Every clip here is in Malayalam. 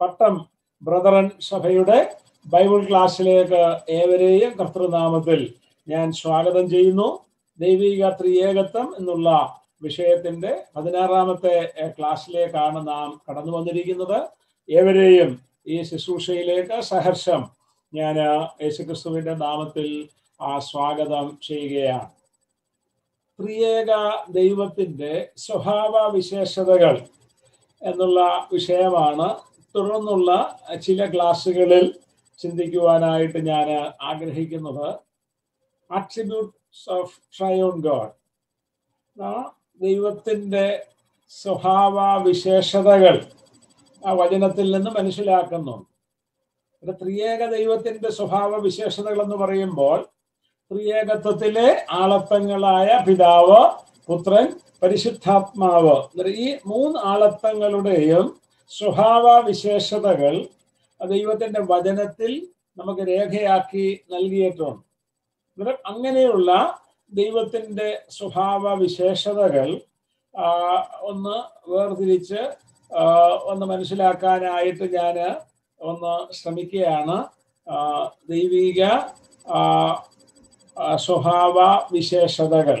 പട്ടം ബ്രദറൻ സഭയുടെ ബൈബിൾ ക്ലാസ്സിലേക്ക് ഏവരെയും കർത്തൃനാമത്തിൽ ഞാൻ സ്വാഗതം ചെയ്യുന്നു ദൈവിക ത്രിയേകത്വം എന്നുള്ള വിഷയത്തിന്റെ പതിനാറാമത്തെ എഹ്, ക്ലാസ്സിലേക്കാണ് നാം കടന്നു വന്നിരിക്കുന്നത് ഏവരെയും ഈ ശുശ്രൂഷയിലേക്ക് സഹർഷം ഞാൻ യേശുക്രിസ്തുവിന്റെ നാമത്തിൽ ആ സ്വാഗതം ചെയ്യുകയാണ് ത്രിയേക ദൈവത്തിന്റെ സ്വഭാവ വിശേഷതകൾ എന്നുള്ള വിഷയമാണ് തുടർന്നുള്ള ചില ക്ലാസ്സുകളിൽ ചിന്തിക്കുവാനായിട്ട് ഞാൻ ആഗ്രഹിക്കുന്നത് ആട്രിബ്യൂട്ട്സ് ഓഫ് ട്രയോൺ ഗോഡ് ദൈവത്തിന്റെ സ്വഭാവ വിശേഷതകൾ ആ വചനത്തിൽ നിന്ന് മനസ്സിലാക്കുന്നു ഒരു ത്രിയേക ദൈവത്തിന്റെ സ്വഭാവ വിശേഷതകൾ എന്ന് പറയുമ്പോൾ ത്രിയേകത്വത്തിലെ ആളത്വങ്ങളായ പിതാവ് പുത്രൻ പരിശുദ്ധാത്മാവ് അന്നേരം ഈ മൂന്ന് ആളത്വങ്ങളുടെയും സ്വഭാവ വിശേഷതകൾ ദൈവത്തിന്റെ വചനത്തിൽ നമുക്ക് രേഖയാക്കി നൽകിയിട്ടുണ്ട് അന്നേരം അങ്ങനെയുള്ള ദൈവത്തിന്റെ സ്വഭാവ വിശേഷതകൾ ആ, ഒന്ന് വേർതിരിച്ച് ആ, ഒന്ന് മനസ്സിലാക്കാനായിട്ട് ഞാൻ ഒന്ന് ശ്രമിക്കുകയാണ് ആ, ദൈവിക ആ, ആ, സ്വഭാവ വിശേഷതകൾ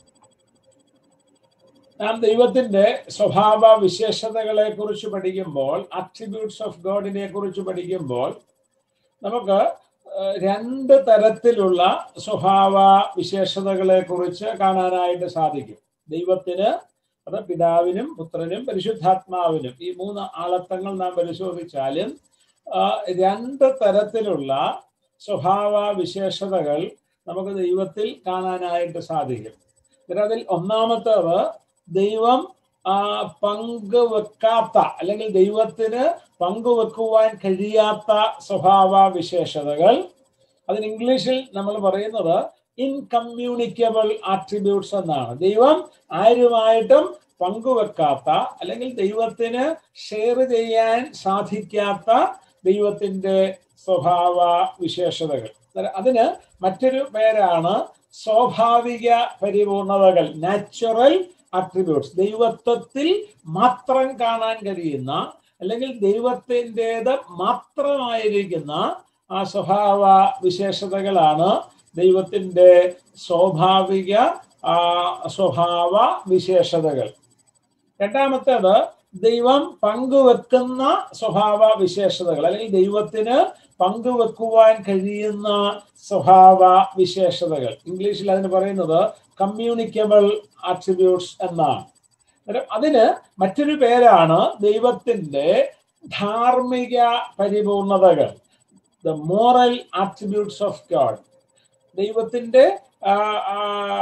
നാം ദൈവത്തിന്റെ സ്വഭാവ വിശേഷതകളെ കുറിച്ച് പഠിക്കുമ്പോൾ അട്രിബ്യൂട്ട്സ് ഓഫ് ഗോഡിനെ കുറിച്ച് പഠിക്കുമ്പോൾ നമുക്ക് ഏഹ്, രണ്ട് തരത്തിലുള്ള സ്വഭാവ വിശേഷതകളെ കുറിച്ച് കാണാനായിട്ട് സാധിക്കും ദൈവത്തിന് അത് പിതാവിനും പുത്രനും പരിശുദ്ധാത്മാവിനും ഈ മൂന്ന് ആളത്തങ്ങൾ നാം പരിശോധിച്ചാലും ആ, രണ്ട് തരത്തിലുള്ള സ്വഭാവ വിശേഷതകൾ നമുക്ക് ദൈവത്തിൽ കാണാനായിട്ട് സാധിക്കും എന്നിട്ട് അതിൽ ഒന്നാമത്തേത് ദൈവം ആ, പങ്കുവെക്കാത്ത അല്ലെങ്കിൽ ദൈവത്തിന് പങ്കുവെക്കുവാൻ കഴിയാത്ത സ്വഭാവ വിശേഷതകൾ അതിന് ഇംഗ്ലീഷിൽ നമ്മൾ പറയുന്നത് ഇൻകമ്മ്യൂണിക്കബിൾ ആട്രിബ്യൂട്ട്സ് എന്നാണ് ദൈവം ആരുമായിട്ടും പങ്കുവെക്കാത്ത അല്ലെങ്കിൽ ദൈവത്തിന് ഷെയർ ചെയ്യാൻ സാധിക്കാത്ത ദൈവത്തിന്റെ സ്വഭാവ വിശേഷതകൾ അന്നേരം അതിന് മറ്റൊരു പേരാണ് സ്വാഭാവിക പരിപൂർണതകൾ നാച്ചുറൽ അട്രിബ്യൂട്ട്സ് ദൈവത്വത്തിൽ മാത്രം കാണാൻ കഴിയുന്ന അല്ലെങ്കിൽ ദൈവത്തിൻ്റെത് മാത്രമായിരിക്കുന്ന ആ സ്വഭാവ വിശേഷതകളാണ് ദൈവത്തിന്റെ സ്വാഭാവിക ആ, സ്വഭാവ വിശേഷതകൾ രണ്ടാമത്തേത് ദൈവം പങ്കുവെക്കുന്ന സ്വഭാവ വിശേഷതകൾ അല്ലെങ്കിൽ ദൈവത്തിന് പങ്കുവെക്കുവാൻ കഴിയുന്ന സ്വഭാവ വിശേഷതകൾ ഇംഗ്ലീഷിൽ അതിന് പറയുന്നത് കമ്മ്യൂണിക്കബിൾ ആട്രിബ്യൂട്ട്സ് എന്നാണ് അന്നേരം അതിന് മറ്റൊരു പേരാണ് ദൈവത്തിന്റെ ധാർമ്മിക പരിപൂർണതകൾ the moral attributes of God ദൈവത്തിന്റെ ആ, ആ,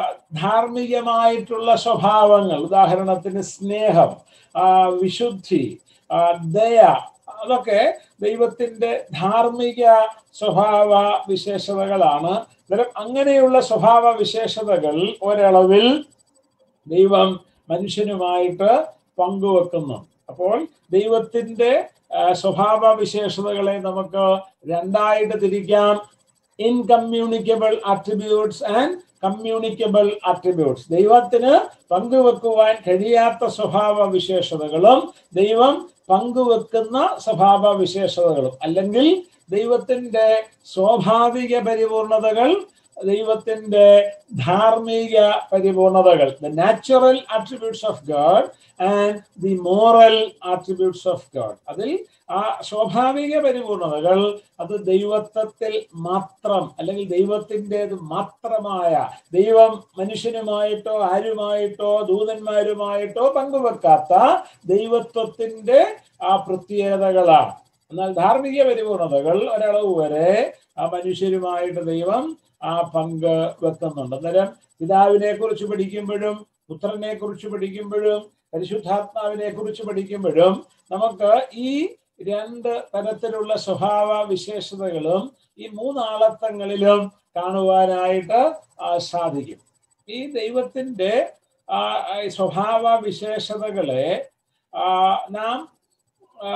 ധാർമ്മികമായിട്ടുള്ള സ്വഭാവങ്ങൾ ഉദാഹരണത്തിന് സ്നേഹം ആ, വിശുദ്ധി ആ, ദയ അതൊക്കെ ദൈവത്തിന്റെ ധാർമ്മിക സ്വഭാവ വിശേഷതകളാണ് അന്നേരം അങ്ങനെയുള്ള സ്വഭാവ വിശേഷതകൾ ഒരളവിൽ ദൈവം മനുഷ്യനുമായിട്ട് പങ്കുവെക്കുന്നു അപ്പോൾ ദൈവത്തിന്റെ ആ, സ്വഭാവ വിശേഷതകളെ നമുക്ക് രണ്ടായിട്ട് തിരിക്കാം incommunicable attributes and communicable attributes ദൈവത്തിന് പങ്കുവെക്കുവാൻ കഴിയാത്ത സ്വഭാവ വിശേഷതകളും ദൈവം പങ്കുവെക്കുന്ന സ്വഭാവ വിശേഷതകളും അല്ലെങ്കിൽ ദൈവത്തിന്റെ സ്വാഭാവിക പരിപൂർണതകൾ ദൈവത്തിന്റെ ധാർമ്മിക പരിപൂർണതകൾ the natural attributes of God and the moral attributes of God അതിൽ ആ സ്വാഭാവിക പരിപൂർണതകൾ അത് ദൈവത്വത്തിൽ മാത്രം അല്ലെങ്കിൽ ദൈവത്തിൻ്റെത് മാത്രമായ ദൈവം മനുഷ്യനുമായിട്ടോ ആരുമായിട്ടോ ദൂതന്മാരുമായിട്ടോ പങ്കുവെക്കാത്ത ദൈവത്വത്തിന്റെ ആ പ്രത്യേകതകളാണ് എന്നാൽ ധാർമ്മിക പരിപൂർണതകൾ ഒരളവ് വരെ ആ മനുഷ്യരുമായിട്ട് ദൈവം ആ പങ്ക് വെക്കുന്നുണ്ട് അന്നേരം പിതാവിനെ കുറിച്ച് പഠിക്കുമ്പോഴും പുത്രനെ കുറിച്ച് പഠിക്കുമ്പോഴും പരിശുദ്ധാത്മാവിനെ കുറിച്ച് പഠിക്കുമ്പോഴും നമുക്ക് ഈ രണ്ട് തരത്തിലുള്ള സ്വഭാവ വിശേഷതകളും ഈ മൂന്നാളത്തങ്ങളിലും കാണുവാനായിട്ട് ആ, സാധിക്കും ഈ ദൈവത്തിന്റെ ആ, ഈ സ്വഭാവ വിശേഷതകളെ ആ, നാം ആ,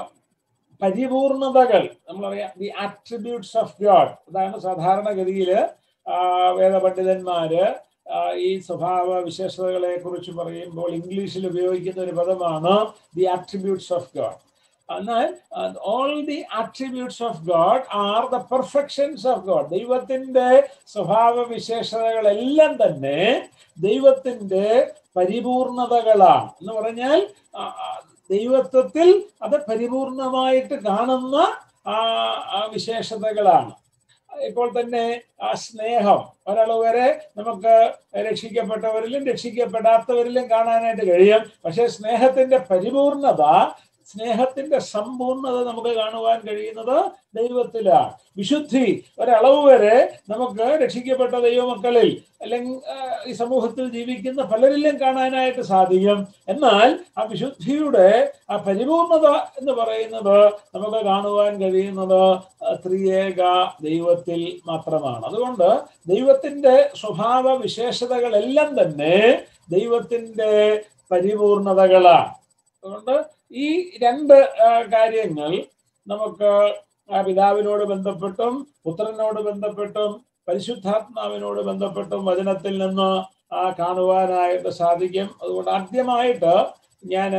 പരിപൂർണതകൾ നമ്മളറിയാം ദി ആട്രിബ്യൂട്ട്സ് ഓഫ് ഗോഡ് അതാണ് സാധാരണഗതിയിൽ വേദപണ്ഡിതന്മാര് ആ, ഈ സ്വഭാവ വിശേഷതകളെ കുറിച്ച് പറയുമ്പോൾ ഇംഗ്ലീഷിൽ ഉപയോഗിക്കുന്ന ഒരു പദമാണ് ദി ആട്രിബ്യൂട്ട്സ് ഓഫ് ഗോഡ് എന്നാൽ all the attributes of God are the perfections of God ദൈവത്തിന്റെ സ്വഭാവ വിശേഷതകളെല്ലാം തന്നെ ദൈവത്തിന്റെ പരിപൂർണതകളാണ് എന്ന് പറഞ്ഞാൽ ആ, ആ, ദൈവത്വത്തിൽ അത് പരിപൂർണമായിട്ട് കാണുന്ന ആ ആ വിശേഷതകളാണ് ഇപ്പോൾ തന്നെ ആ സ്നേഹം ഒരളവ് വരെ നമുക്ക് രക്ഷിക്കപ്പെട്ടവരിലും രക്ഷിക്കപ്പെടാത്തവരിലും കാണാനായിട്ട് കഴിയും പക്ഷെ സ്നേഹത്തിന്റെ പരിപൂർണത സ്നേഹത്തിന്റെ സമ്പൂർണത നമുക്ക് കാണുവാൻ കഴിയുന്നത് ദൈവത്തിലാണ് വിശുദ്ധി ഒരളവ് വരെ നമുക്ക് രക്ഷിക്കപ്പെട്ട ദൈവമക്കളിൽ അല്ലെങ്കിൽ ആ, ഈ സമൂഹത്തിൽ ജീവിക്കുന്ന പലരിലും കാണാനായിട്ട് സാധിക്കും എന്നാൽ ആ വിശുദ്ധിയുടെ ആ പരിപൂർണത എന്ന് പറയുന്നത് നമുക്ക് കാണുവാൻ കഴിയുന്നത് ആ, ത്രിയേക ദൈവത്തിൽ മാത്രമാണ് അതുകൊണ്ട് ദൈവത്തിന്റെ സ്വഭാവ വിശേഷതകളെല്ലാം തന്നെ ദൈവത്തിന്റെ പരിപൂർണതകളാണ് അതുകൊണ്ട് ഈ രണ്ട് ആ, കാര്യങ്ങൾ നമുക്ക് ആ പിതാവിനോട് ബന്ധപ്പെട്ടും പുത്രനോട് ബന്ധപ്പെട്ടും പരിശുദ്ധാത്മാവിനോട് ബന്ധപ്പെട്ടും വചനത്തിൽ നിന്ന് ആ കാണുവാനായിട്ട് സാധിക്കും അതുകൊണ്ട് ആദ്യമായിട്ട് ഞാൻ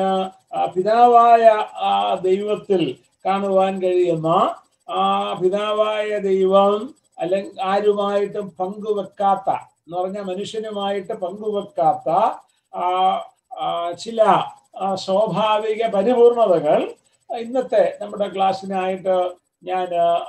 പിതാവായ ആ ദൈവത്തിൽ കാണുവാൻ കഴിയുന്ന ആ പിതാവായ ദൈവം അല്ലെങ്കിൽ ആരുമായിട്ടും പങ്കുവെക്കാത്ത എന്ന് പറഞ്ഞാൽ മനുഷ്യനുമായിട്ട് പങ്കുവെക്കാത്ത ആ, ആ, ചില ആ, സ്വാഭാവിക പരിപൂർണതകൾ ഇന്നത്തെ നമ്മുടെ ക്ലാസ്സിനായിട്ട് ഞാൻ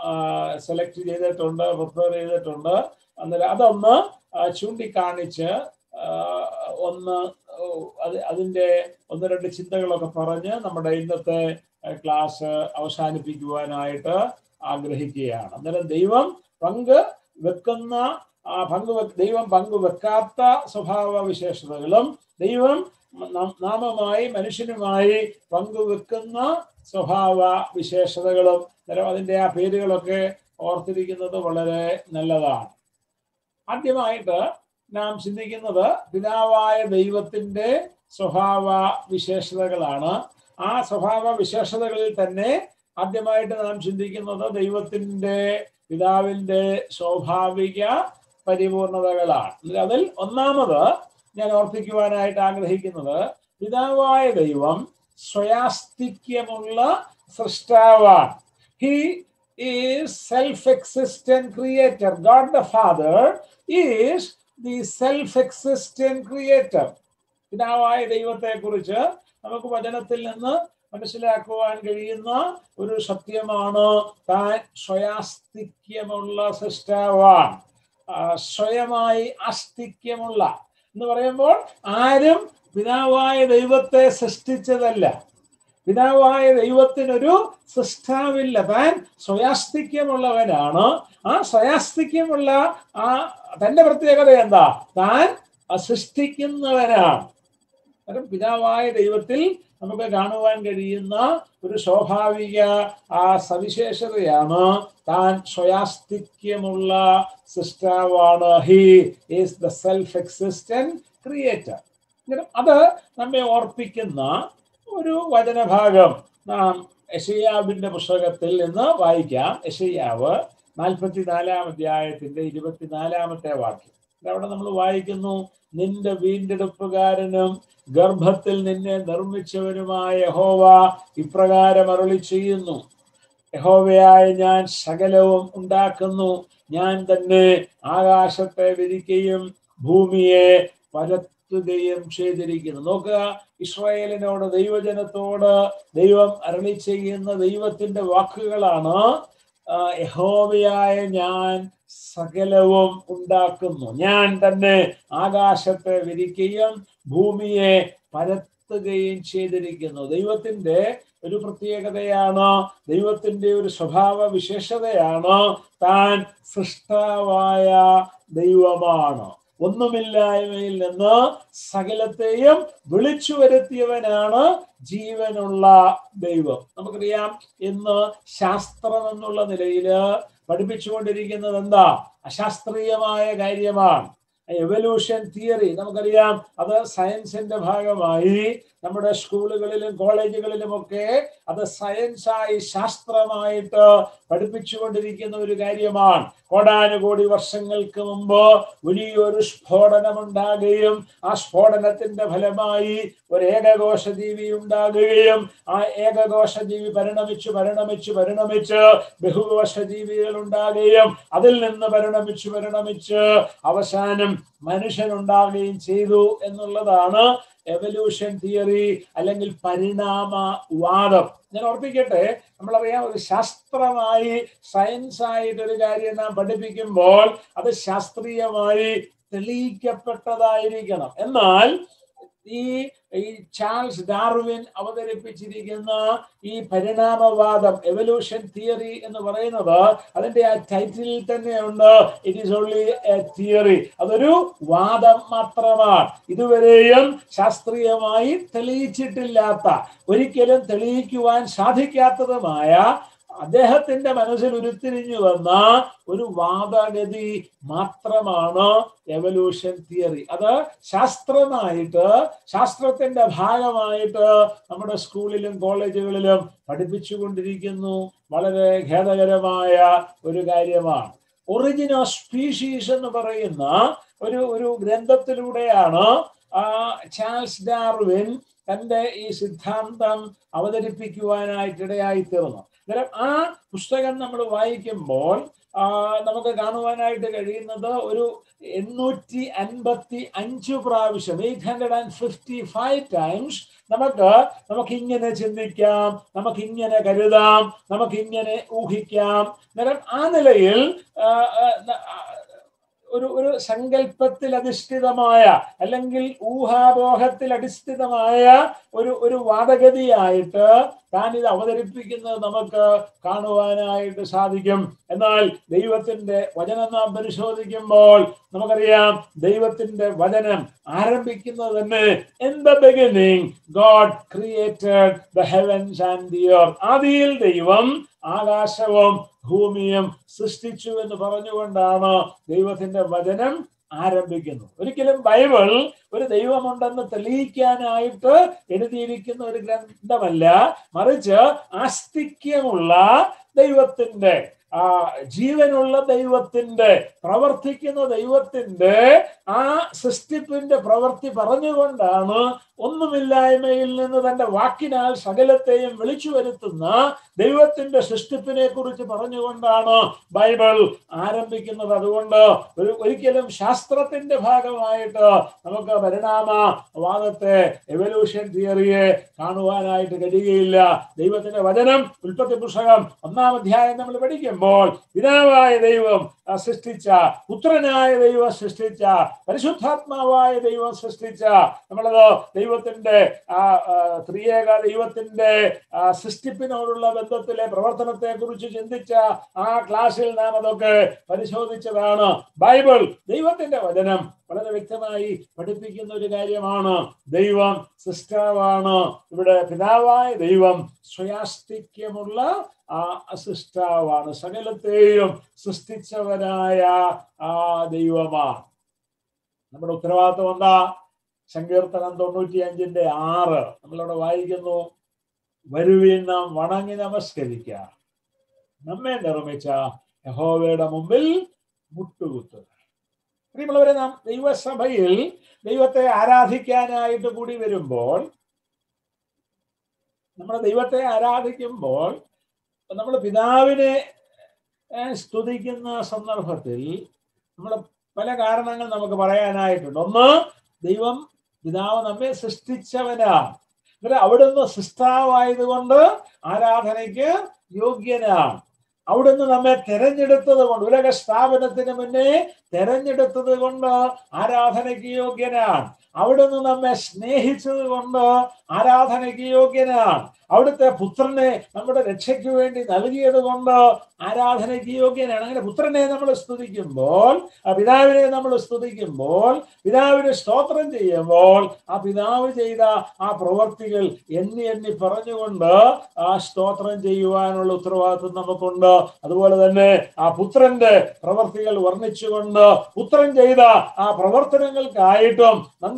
സെലക്ട് ചെയ്തിട്ടുണ്ട് പ്രിപ്പയർ ചെയ്തിട്ടുണ്ട് അന്നേരം അതൊന്ന് ആ, ചൂണ്ടിക്കാണിച്ച് ആ, ഒന്ന് ഓ, അത് അതിൻ്റെ ഒന്ന് രണ്ട് ചിന്തകളൊക്കെ പറഞ്ഞ് നമ്മുടെ ഇന്നത്തെ ക്ലാസ് അവസാനിപ്പിക്കുവാനായിട്ട് ആഗ്രഹിക്കുകയാണ് അന്നേരം ദൈവം പങ്ക് വെക്കുന്ന ആ പങ്ക് ദൈവം പങ്കുവെക്കാത്ത സ്വഭാവ വിശേഷതകളും ദൈവം ന- നാമമായി മനുഷ്യനുമായി പങ്കുവെക്കുന്ന സ്വഭാവ വിശേഷതകളും അന്നേരം അതിൻ്റെ ആ പേരുകളൊക്കെ ഓർത്തിരിക്കുന്നത് വളരെ നല്ലതാണ് ആദ്യമായിട്ട് നാം ചിന്തിക്കുന്നത് പിതാവായ ദൈവത്തിന്റെ സ്വഭാവ വിശേഷതകളാണ് ആ സ്വഭാവ വിശേഷതകളിൽ തന്നെ ആദ്യമായിട്ട് നാം ചിന്തിക്കുന്നത് ദൈവത്തിന്റെ പിതാവിന്റെ സ്വാഭാവിക പരിപൂർണതകളാണ് അതിൽ ഒന്നാമത് ഞാൻ ഓർപ്പിക്കുവാനായിട്ട് ആഗ്രഹിക്കുന്നത് പിതാവായ ദൈവം സ്വയാസ്തിക്യമുള്ള സൃഷ്ടാവാണ് he is self existent creator God the father is the self existent creator പിതാവായ ദൈവത്തെ കുറിച്ച് നമുക്ക് വചനത്തിൽ നിന്ന് മനസ്സിലാക്കുവാൻ കഴിയുന്ന ഒരു സത്യമാണ് താൻ സ്വയാസ്തിക്യമുള്ള സൃഷ്ടാവാൻ ആ, സ്വയമായി ആസ്തിക്യമുള്ള എന്ന് പറയുമ്പോൾ ആരും പിതാവായ ദൈവത്തെ സൃഷ്ടിച്ചതല്ല പിതാവായ ദൈവത്തിനൊരു സൃഷ്ടാവില്ല താൻ സ്വയാസ്തിക്യമുള്ളവനാണ് ആ സ്വയാസ്തിക്യമുള്ള ആ തന്റെ പ്രത്യേകത എന്താ താൻ സൃഷ്ടിക്കുന്നവനാണ് കാരണം പിതാവായ ദൈവത്തിൽ നമുക്ക് കാണുവാൻ കഴിയുന്ന ഒരു സ്വാഭാവിക ആ സവിശേഷതയാണ് താൻ സ്വയാസ്തിക്യമുള്ള സൃഷ്ടാവാണ് he is the self existent creator അത് നമ്മെ ഓർപ്പിക്കുന്ന ഒരു വചനഭാഗം നാം യശയ്യാവിന്റെ പുസ്തകത്തിൽ നിന്ന് വായിക്കാം യശയ്യാവ് നാൽപ്പത്തിനാലാം അധ്യായത്തിന്റെ ഇരുപത്തിനാലാമത്തെ വാക്യം അവിടെ നമ്മൾ വായിക്കുന്നു നിന്റെ വീണ്ടെടുപ്പുകാരനും ഗർഭത്തിൽ നിന്നെ നിർമ്മിച്ചവനുമായ യഹോവ ഇപ്രകാരം അരുളി ചെയ്യുന്നു യഹോവയായ ഞാൻ സകലവും ഉണ്ടാക്കുന്നു ഞാൻ തന്നെ ആകാശത്തെ വിരിക്കുകയും ഭൂമിയെ പരത്തുകയും ചെയ്തിരിക്കുന്നു നോക്കുക ഇസ്രായേലിനോട് ദൈവജനത്തോട് ദൈവം അരളി ചെയ്യുന്ന ദൈവത്തിന്റെ വാക്കുകളാണ് ആ, യഹോവയായ ഞാൻ സകലവും ഉണ്ടാക്കുന്നു ഞാൻ തന്നെ ആകാശത്തെ വിരിക്കുകയും ഭൂമിയെ പരത്തുകയും ചെയ്തിരിക്കുന്നു ദൈവത്തിന്റെ ഒരു പ്രത്യേകതയാണ് ദൈവത്തിന്റെ ഒരു സ്വഭാവ വിശേഷതയാണ് താൻ സൃഷ്ടാവായ ദൈവമാണ് ഒന്നുമില്ലായ്മയിൽ നിന്ന് സകലത്തെയും വിളിച്ചു വരുത്തിയവനാണ് ജീവനുള്ള ദൈവം നമുക്കറിയാം ഇന്ന് ശാസ്ത്രം എന്നുള്ള നിലയില് പഠിപ്പിച്ചുകൊണ്ടിരിക്കുന്നത് എന്താ അശാസ്ത്രീയമായ കാര്യമാണ് എവല്യൂഷൻ തിയറി നമുക്കറിയാം അത് സയൻസിന്റെ ഭാഗമായി നമ്മുടെ സ്കൂളുകളിലും കോളേജുകളിലും ഒക്കെ അത് സയൻസായി ശാസ്ത്രമായിട്ട് പഠിപ്പിച്ചുകൊണ്ടിരിക്കുന്ന ഒരു കാര്യമാണ് കോടാനുകോടി വർഷങ്ങൾക്ക് മുമ്പ് വലിയൊരു സ്ഫോടനമുണ്ടാകുകയും ആ സ്ഫോടനത്തിന്റെ ഫലമായി ഒരു ഏകകോശ ജീവി ഉണ്ടാകുകയും ആ ഏകകോശ ജീവി പരിണമിച്ച് പരിണമിച്ച് പരിണമിച്ച് ബഹുകോശ ജീവികൾ ഉണ്ടാകുകയും അതിൽ നിന്ന് പരിണമിച്ച് പരിണമിച്ച് അവസാനം മനുഷ്യനുണ്ടാകുകയും ചെയ്തു എന്നുള്ളതാണ് എവല്യൂഷൻ തിയറി അല്ലെങ്കിൽ പരിണാമവാദം ഞാൻ ഓർപ്പിക്കട്ടെ നമ്മളറിയാം ഒരു ശാസ്ത്രമായി സയൻസ് ആയിട്ട് ഒരു കാര്യം നാം പഠിപ്പിക്കുമ്പോൾ അത് ശാസ്ത്രീയമായി തെളിയിക്കപ്പെട്ടതായിരിക്കണം എന്നാൽ ഈ ഈ ചാൾസ് ഡാർവിൻ അവതരിപ്പിച്ചിരിക്കുന്ന ഈ പരിണാമവാദം എവല്യൂഷൻ തിയറി എന്ന് പറയുന്നത് അതിന്റെ ആ ടൈറ്റിലിൽ തന്നെയുണ്ട് it is only a theory അതൊരു വാദം മാത്രമാണ് ഇതുവരെയും ശാസ്ത്രീയമായി തെളിയിച്ചിട്ടില്ലാത്ത ഒരിക്കലും തെളിയിക്കുവാൻ സാധിക്കാത്തതുമായ അദ്ദേഹത്തിന്റെ മനസ്സിൽ ഉരുത്തിരിഞ്ഞു വന്ന ഒരു വാദഗതി മാത്രമാണ് എവല്യൂഷൻ തിയറി അത് ശാസ്ത്രമായിട്ട് ശാസ്ത്രത്തിന്റെ ഭാഗമായിട്ട് നമ്മുടെ സ്കൂളിലും കോളേജുകളിലും പഠിപ്പിച്ചുകൊണ്ടിരിക്കുന്നു വളരെ ഖേദകരമായ ഒരു കാര്യമാണ് ഒറിജിൻ ഓഫ് സ്പീഷീസ് എന്ന് പറയുന്ന ഒരു ഒരു ഗ്രന്ഥത്തിലൂടെയാണ് ആ ചാൾസ് ഡാർവിൻ തന്റെ ഈ സിദ്ധാന്തം അവതരിപ്പിക്കുവാനായിട്ടിടയായി തീർന്നു അന്നേരം ആ പുസ്തകം നമ്മൾ വായിക്കുമ്പോൾ നമുക്ക് കാണുവാനായിട്ട് കഴിയുന്നത് ഒരു എണ്ണൂറ്റി അൻപത്തി അഞ്ച് പ്രാവശ്യം eight hundred and fifty five times നമുക്ക് നമുക്ക് ഇങ്ങനെ ചിന്തിക്കാം നമുക്ക് ഇങ്ങനെ കരുതാം നമുക്ക് ഇങ്ങനെ ഊഹിക്കാം അന്നേരം ആ നിലയിൽ ഒരു ഒരു സങ്കല്പത്തിൽ അധിഷ്ഠിതമായ അല്ലെങ്കിൽ ഊഹാപോഹത്തിൽ അടിസ്ഥിതമായ ഒരു ഒരു വാദഗതിയായിട്ട് താൻ ഇത് അവതരിപ്പിക്കുന്നത് നമുക്ക് കാണുവാനായിട്ട് സാധിക്കും എന്നാൽ ദൈവത്തിന്റെ വചനം നാം പരിശോധിക്കുമ്പോൾ നമുക്കറിയാം ദൈവത്തിന്റെ വചനം ആരംഭിക്കുന്നത് തന്നെ in the beginning God created the heavens and the earth ആദിയിൽ ദൈവം ആകാശവും ഭൂമിയും സൃഷ്ടിച്ചു എന്ന് പറഞ്ഞുകൊണ്ടാണ് ദൈവത്തിന്റെ വചനം ആരംഭിക്കുന്നു ഒരിക്കലും ബൈബിൾ ഒരു ദൈവമുണ്ടെന്ന് തെളിയിക്കാനായിട്ട് എഴുതിയിരിക്കുന്ന ഒരു ഗ്രന്ഥമല്ല മറിച്ച് ആസ്തിക്യമുള്ള ദൈവത്തിന്റെ ആ ജീവനുള്ള ദൈവത്തിന്റെ പ്രവർത്തിക്കുന്ന ദൈവത്തിന്റെ ആ സൃഷ്ടിപ്പിന്റെ പ്രവൃത്തി പറഞ്ഞുകൊണ്ടാണ് ഒന്നുമില്ലായ്മയിൽ നിന്ന് തന്റെ വാക്കിനാൽ സകലത്തെയും വിളിച്ചു വരുത്തുന്ന ദൈവത്തിന്റെ സൃഷ്ടിപ്പിനെ കുറിച്ച് പറഞ്ഞുകൊണ്ടാണ് ബൈബിൾ ആരംഭിക്കുന്നത് അതുകൊണ്ട് ഒരു ഒരിക്കലും ശാസ്ത്രത്തിന്റെ ഭാഗമായിട്ട് നമുക്ക് പരിണാമവാദത്തെ എവല്യൂഷൻ തിയറിയെ കാണുവാനായിട്ട് കഴിയുകയില്ല ദൈവത്തിന്റെ വചനം ഉൽപ്പത്തി പുസ്തകം ഒന്നാം അധ്യായം നമ്മൾ പഠിക്കുമ്പോൾ പിതാവായ ദൈവം സൃഷ്ടിച്ച പുത്രനായ ദൈവം സൃഷ്ടിച്ച പരിശുദ്ധാത്മാവായ ദൈവം സൃഷ്ടിച്ച നമ്മളത് ദൈവത്തിന്റെ ആ ത്രിയേക ദൈവത്തിന്റെ സൃഷ്ടിപ്പിനോടുള്ള ബന്ധത്തിലെ പ്രവർത്തനത്തെ കുറിച്ച് ചിന്തിച്ച ആ ക്ലാസ്സിൽ നാം അതൊക്കെ പരിശോധിച്ചതാണ് ബൈബിൾ ദൈവത്തിന്റെ വചനം വളരെ വ്യക്തമായി പഠിപ്പിക്കുന്ന ഒരു കാര്യമാണ് ദൈവം സൃഷ്ടാവാണ് ഇവിടെ പിതാവായ ദൈവം സ്വയാസ്തിക്യമുള്ള ആ സൃഷ്ടാവാണ് സകലത്തെയും സൃഷ്ടിച്ചവനായ ആ ദൈവമാണ് നമ്മുടെ ഉത്തരവാദിത്വം എന്താ സങ്കീർത്തനം തൊണ്ണൂറ്റി അഞ്ചിന്റെ ആറ് നമ്മളവിടെ വായിക്കുന്നു വരുവീൻ നാം വണങ്ങി നമസ്കരിക്കുക നമ്മെ നിർമ്മിച്ച യഹോവയുടെ മുമ്പിൽ മുട്ടുകുത്തുക പ്രിയമുള്ളവരെ നാം ദൈവസഭയിൽ ദൈവത്തെ ആരാധിക്കാനായിട്ട് കൂടി വരുമ്പോൾ നമ്മൾ ദൈവത്തെ ആരാധിക്കുമ്പോൾ നമ്മൾ പിതാവിനെ സ്തുതിക്കുന്ന സന്ദർഭത്തിൽ നമ്മൾ പല കാരണങ്ങൾ നമുക്ക് പറയാനായിട്ടുണ്ട് ഒന്ന് ദൈവം പിതാവ് നമ്മെ സൃഷ്ടിച്ചവനാണ് എന്നിട്ട് അവിടുന്ന് സൃഷ്ടാവായതുകൊണ്ട് ആരാധനയ്ക്ക് യോഗ്യനാണ് അവിടുന്ന് നമ്മെ തെരഞ്ഞെടുത്തത് കൊണ്ട് ഉലക സ്ഥാപനത്തിന് മുന്നേ തെരഞ്ഞെടുത്തത് കൊണ്ട് ആരാധനയ്ക്ക് യോഗ്യനാണ് അവിടുന്ന് നമ്മെ സ്നേഹിച്ചത് കൊണ്ട് ആരാധനയ്ക്ക് യോഗ്യനാണ് അവിടുത്തെ പുത്രനെ നമ്മുടെ രക്ഷയ്ക്ക് വേണ്ടി നൽകിയത് കൊണ്ട് ആരാധനയ്ക്ക് യോഗ്യനാണ് അങ്ങനെ പുത്രനെ നമ്മൾ സ്തുതിക്കുമ്പോൾ ആ പിതാവിനെ നമ്മൾ സ്തുതിക്കുമ്പോൾ പിതാവിന് സ്തോത്രം ചെയ്യുമ്പോൾ ആ പിതാവ് ചെയ്ത ആ പ്രവർത്തികൾ എണ്ണി എണ്ണി പറഞ്ഞുകൊണ്ട് ആ സ്തോത്രം ചെയ്യുവാനുള്ള ഉത്തരവാദിത്വം നമുക്കുണ്ട് അതുപോലെ തന്നെ ആ പുത്രന്റെ പ്രവർത്തികൾ വർണ്ണിച്ചുകൊണ്ട് പുത്രൻ ചെയ്ത ആ പ്രവർത്തനങ്ങൾക്കായിട്ടും നന്ദി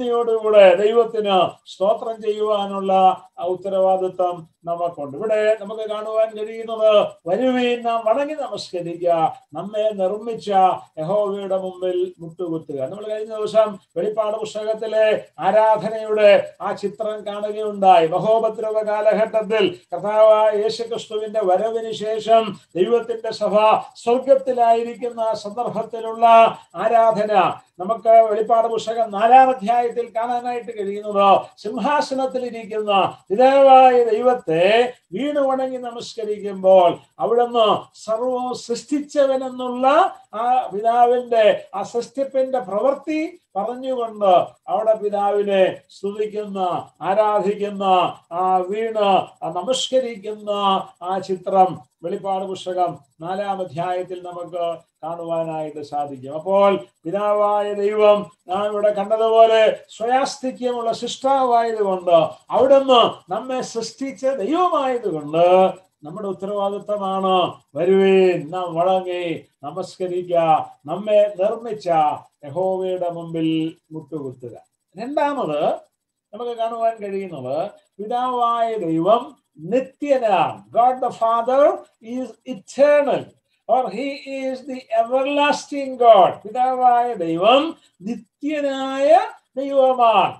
നന്ദിയോടുകൂടെ ദൈവത്തിന് സ്തോത്രം ചെയ്യുവാനുള്ള ആ ഉത്തരവാദിത്വം നമുക്കുണ്ട് ഇവിടെ നമുക്ക് കാണുവാൻ കഴിയുന്നത് വരുവീൻ നാം വണങ്ങി നമസ്കരിക്കുക നമ്മെ നിർമ്മിച്ച യഹോവയുടെ മുമ്പിൽ മുട്ടുകുത്തുക നമ്മൾ കഴിഞ്ഞ ദിവസം വെളിപ്പാട് പുസ്തകത്തിലെ ആരാധനയുടെ ആ ചിത്രം കാണുകയുണ്ടായി മഹോപദ്രവ കാലഘട്ടത്തിൽ കർത്താവായ യേശുക്രിസ്തുവിന്റെ വരവിന് ശേഷം ദൈവത്തിന്റെ സഭ സ്വർഗത്തിലായിരിക്കുന്ന സന്ദർഭത്തിലുള്ള ആരാധന നമുക്ക് വെളിപ്പാട് പുസ്തകം നാലാം അധ്യായത്തിൽ കാണാനായിട്ട് കഴിയുന്നത് സിംഹാസനത്തിൽ ഇരിക്കുന്ന പിതാവായ ദൈവത്തെ വീണ് വണങ്ങി നമസ്കരിക്കുമ്പോൾ അവിടുന്ന് സർവവും സൃഷ്ടിച്ചവനെന്നുള്ള ആ പിതാവിന്റെ ആ സൃഷ്ടിപ്പിന്റെ പ്രവൃത്തി പറഞ്ഞുകൊണ്ട് അവിടെ പിതാവിനെ സ്തുതിക്കുന്ന ആരാധിക്കുന്ന ആ വീണ് ആ നമസ്കരിക്കുന്ന ആ ചിത്രം വെളിപ്പാട് പുസ്തകം നാലാം അധ്യായത്തിൽ നമുക്ക് കാണുവാനായിട്ട് സാധിക്കും അപ്പോൾ പിതാവായ ദൈവം നാം ഇവിടെ കണ്ടതുപോലെ സ്വയാസ്തിക്യമുള്ള സൃഷ്ടാവായതുകൊണ്ട് അവിടുന്ന് നമ്മെ സൃഷ്ടിച്ച ദൈവമായതുകൊണ്ട് നമ്മുടെ ഉത്തരവാദിത്തമാണ് വരുവേൻ നാം വഴങ്ങി നമസ്കരിക്കുക നമ്മെ നിർമ്മിച്ച യഹോവയുടെ മുമ്പിൽ മുട്ടുകുത്തുക രണ്ടാമത് നമുക്ക് കാണുവാൻ കഴിയുന്നത് പിതാവായ ദൈവം നിത്യനാണ് God the father is eternal or he is the everlasting God പിതാവായ ദൈവം നിത്യനായ ദൈവമാണ്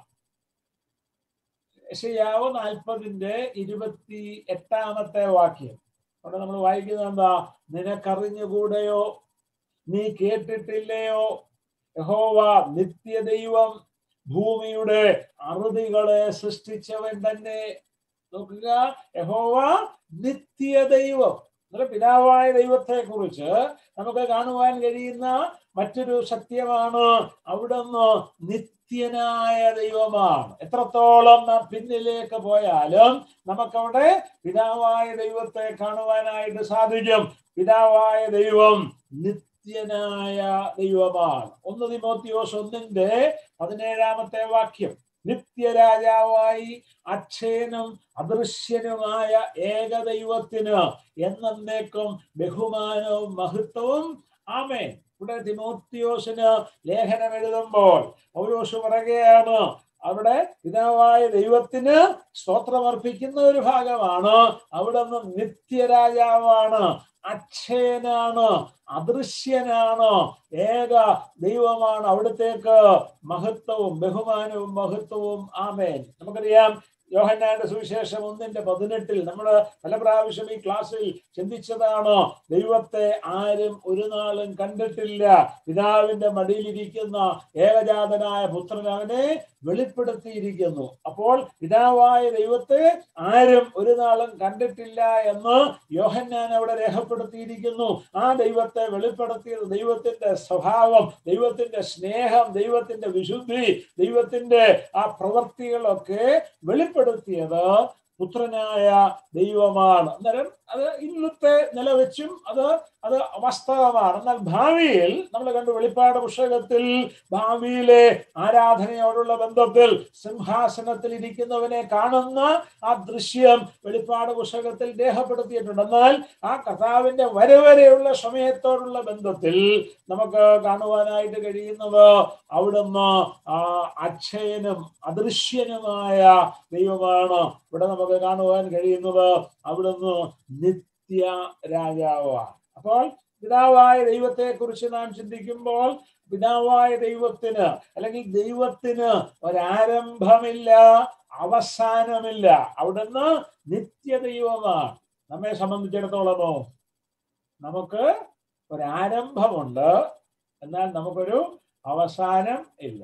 യശയാവ് നാൽപ്പതിന്റെ ഇരുപത്തി എട്ടാമത്തെ വാക്യം അവിടെ നമ്മൾ വായിക്കുന്നത് എന്താ നിനക്കറിഞ്ഞുകൂടെയോ നീ കേട്ടിട്ടില്ലയോ യഹോവ നിത്യദൈവം ഭൂമിയുടെ അറുതികളെ സൃഷ്ടിച്ചവൻ തന്നെ നോക്കുക യഹോവ നിത്യദൈവം എന്നാൽ പിതാവായ ദൈവത്തെ കുറിച്ച് നമുക്ക് കാണുവാൻ കഴിയുന്ന മറ്റൊരു സത്യമാണ് അവിടുന്ന് നിത്യനായ ദൈവമാണ് എത്രത്തോളം നാം പിന്നിലേക്ക് പോയാലും നമുക്കവിടെ പിതാവായ ദൈവത്തെ കാണുവാനായിട്ട് സാധിക്കും പിതാവായ ദൈവം നിത്യനായ ദൈവമാണ് ഒന്ന് തിമോത്തിയോസ് ഒന്നിന്റെ പതിനേഴാമത്തെ വാക്യം നിത്യരാജാവായി അക്ഷയനും അദൃശ്യനുമായ ഏകദൈവത്തിന് എന്നേക്കും ബഹുമാനവും മഹത്വവും ആമേൻ ഇവിടെ തിമോത്തിയോസിന് ലേഖനം എഴുതുമ്പോൾ പൗലോസ് പറയുകയാണ് അവിടെ പിതാവായ ദൈവത്തിന് സ്തോത്രമർപ്പിക്കുന്ന ഒരു ഭാഗമാണ് അവിടെ നിന്ന് നിത്യരാജാവാണ് അക്ഷയനാണ് അദൃശ്യനാണ് ഏക ദൈവമാണ് അവിടത്തേക്ക് മഹത്വവും ബഹുമാനവും മഹത്വവും ആമേൻ നമുക്കറിയാം യോഹന്നാന്റെ സുവിശേഷം ഒന്നിന്റെ പതിനെട്ടിൽ നമ്മൾ പല പ്രാവശ്യം ഈ ക്ലാസ്സിൽ ചിന്തിച്ചതാണ് ദൈവത്തെ ആരും ഒരു നാളും കണ്ടിട്ടില്ല പിതാവിന്റെ മടിയിലിരിക്കുന്ന ഏകജാതനായ പുത്രൻ അവനെ വെളിപ്പെടുത്തിയിരിക്കുന്നു അപ്പോൾ പിതാവായ ദൈവത്തെ ആരും ഒരു നാളും കണ്ടിട്ടില്ല എന്ന് യോഹന്നാൻ അവിടെ രേഖപ്പെടുത്തിയിരിക്കുന്നു ആ ദൈവത്തെ വെളിപ്പെടുത്തിയത് ദൈവത്തിന്റെ സ്വഭാവം ദൈവത്തിന്റെ സ്നേഹം ദൈവത്തിന്റെ വിശുദ്ധി ദൈവത്തിന്റെ ആ പ്രവൃത്തികളൊക്കെ വെളിപ്പെടുത്തിയത് പുത്രനായ ദൈവമാണ് അന്നേരം അത് ഇന്നത്തെ നിലവെച്ചും അത് അത് വാസ്തവമാണ് എന്നാൽ ഭാവിയിൽ നമ്മൾ കണ്ടു വെളിപ്പാട് പുസ്തകത്തിൽ ഭാവിയിലെ ആരാധനയോടുള്ള ബന്ധത്തിൽ സിംഹാസനത്തിൽ ഇരിക്കുന്നവനെ കാണുന്ന ആ ദൃശ്യം വെളിപ്പാട് പുസ്തകത്തിൽ രേഖപ്പെടുത്തിയിട്ടുണ്ട് എന്നാൽ ആ കഥാവിന്റെ വരവരെയുള്ള സമയത്തോടുള്ള ബന്ധത്തിൽ നമുക്ക് കാണുവാനായിട്ട് കഴിയുന്നത് അവിടുന്ന് ആ അക്ഷയനും അദൃശ്യനുമായ ദൈവമാണ് ഇവിടെ നമുക്ക് കാണുവാൻ കഴിയുന്നത് അവിടുന്ന് നിത്യ രാജാവാണ് അപ്പോൾ പിതാവായ ദൈവത്തെ കുറിച്ച് നാം ചിന്തിക്കുമ്പോൾ പിതാവായ ദൈവത്തിന് അല്ലെങ്കിൽ ദൈവത്തിന് ഒരാരംഭമില്ല അവസാനമില്ല അവിടുന്ന് നിത്യദൈവമാണ് നമ്മെ സംബന്ധിച്ചിടത്തോളമോ നമുക്ക് ഒരാരംഭമുണ്ട് എന്നാൽ നമുക്കൊരു അവസാനം ഇല്ല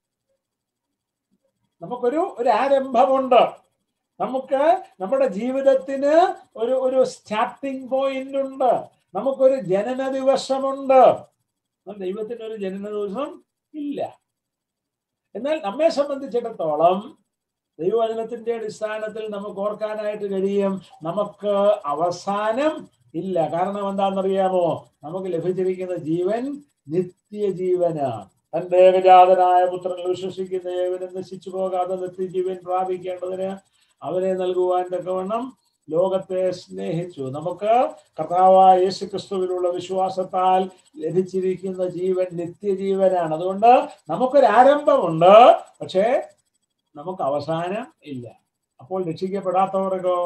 നമുക്കൊരു ഒരു ആരംഭമുണ്ട് നമുക്ക് നമ്മുടെ ജീവിതത്തിന് ഒരു ഒരു സ്റ്റാർട്ടിംഗ് പോയിന്റ് ഉണ്ട് നമുക്കൊരു ജനന ദിവസമുണ്ട് ദൈവത്തിന് ഒരു ജനന ദിവസം ഇല്ല എന്നാൽ നമ്മെ സംബന്ധിച്ചിടത്തോളം ദൈവവചനത്തിന്റെ അടിസ്ഥാനത്തിൽ നമുക്ക് ഓർക്കാനായിട്ട് കഴിയും നമുക്ക് അവസാനം ഇല്ല കാരണം എന്താണെന്നറിയാമോ നമുക്ക് ലഭിച്ചിരിക്കുന്ന ജീവൻ നിത്യജീവനാണ് തന്റെ ഏകജാതനായ പുത്രനിൽ വിശ്വസിക്കുന്ന ഏവനും നശിച്ചു പോകാതെ നിത്യജീവൻ പ്രാപിക്കേണ്ടതിന് അവരെ നൽകുവാൻ തക്കവണ്ണം ലോകത്തെ സ്നേഹിച്ചു നമുക്ക് കർത്താവായ യേശു ക്രിസ്തുവിലുള്ള വിശ്വാസത്താൽ ലഭിച്ചിരിക്കുന്ന ജീവൻ നിത്യജീവനാണ് അതുകൊണ്ട് നമുക്കൊരു ആരംഭമുണ്ട് പക്ഷേ നമുക്ക് അവസാനം ഇല്ല അപ്പോൾ രക്ഷിക്കപ്പെടാത്തവർക്കോ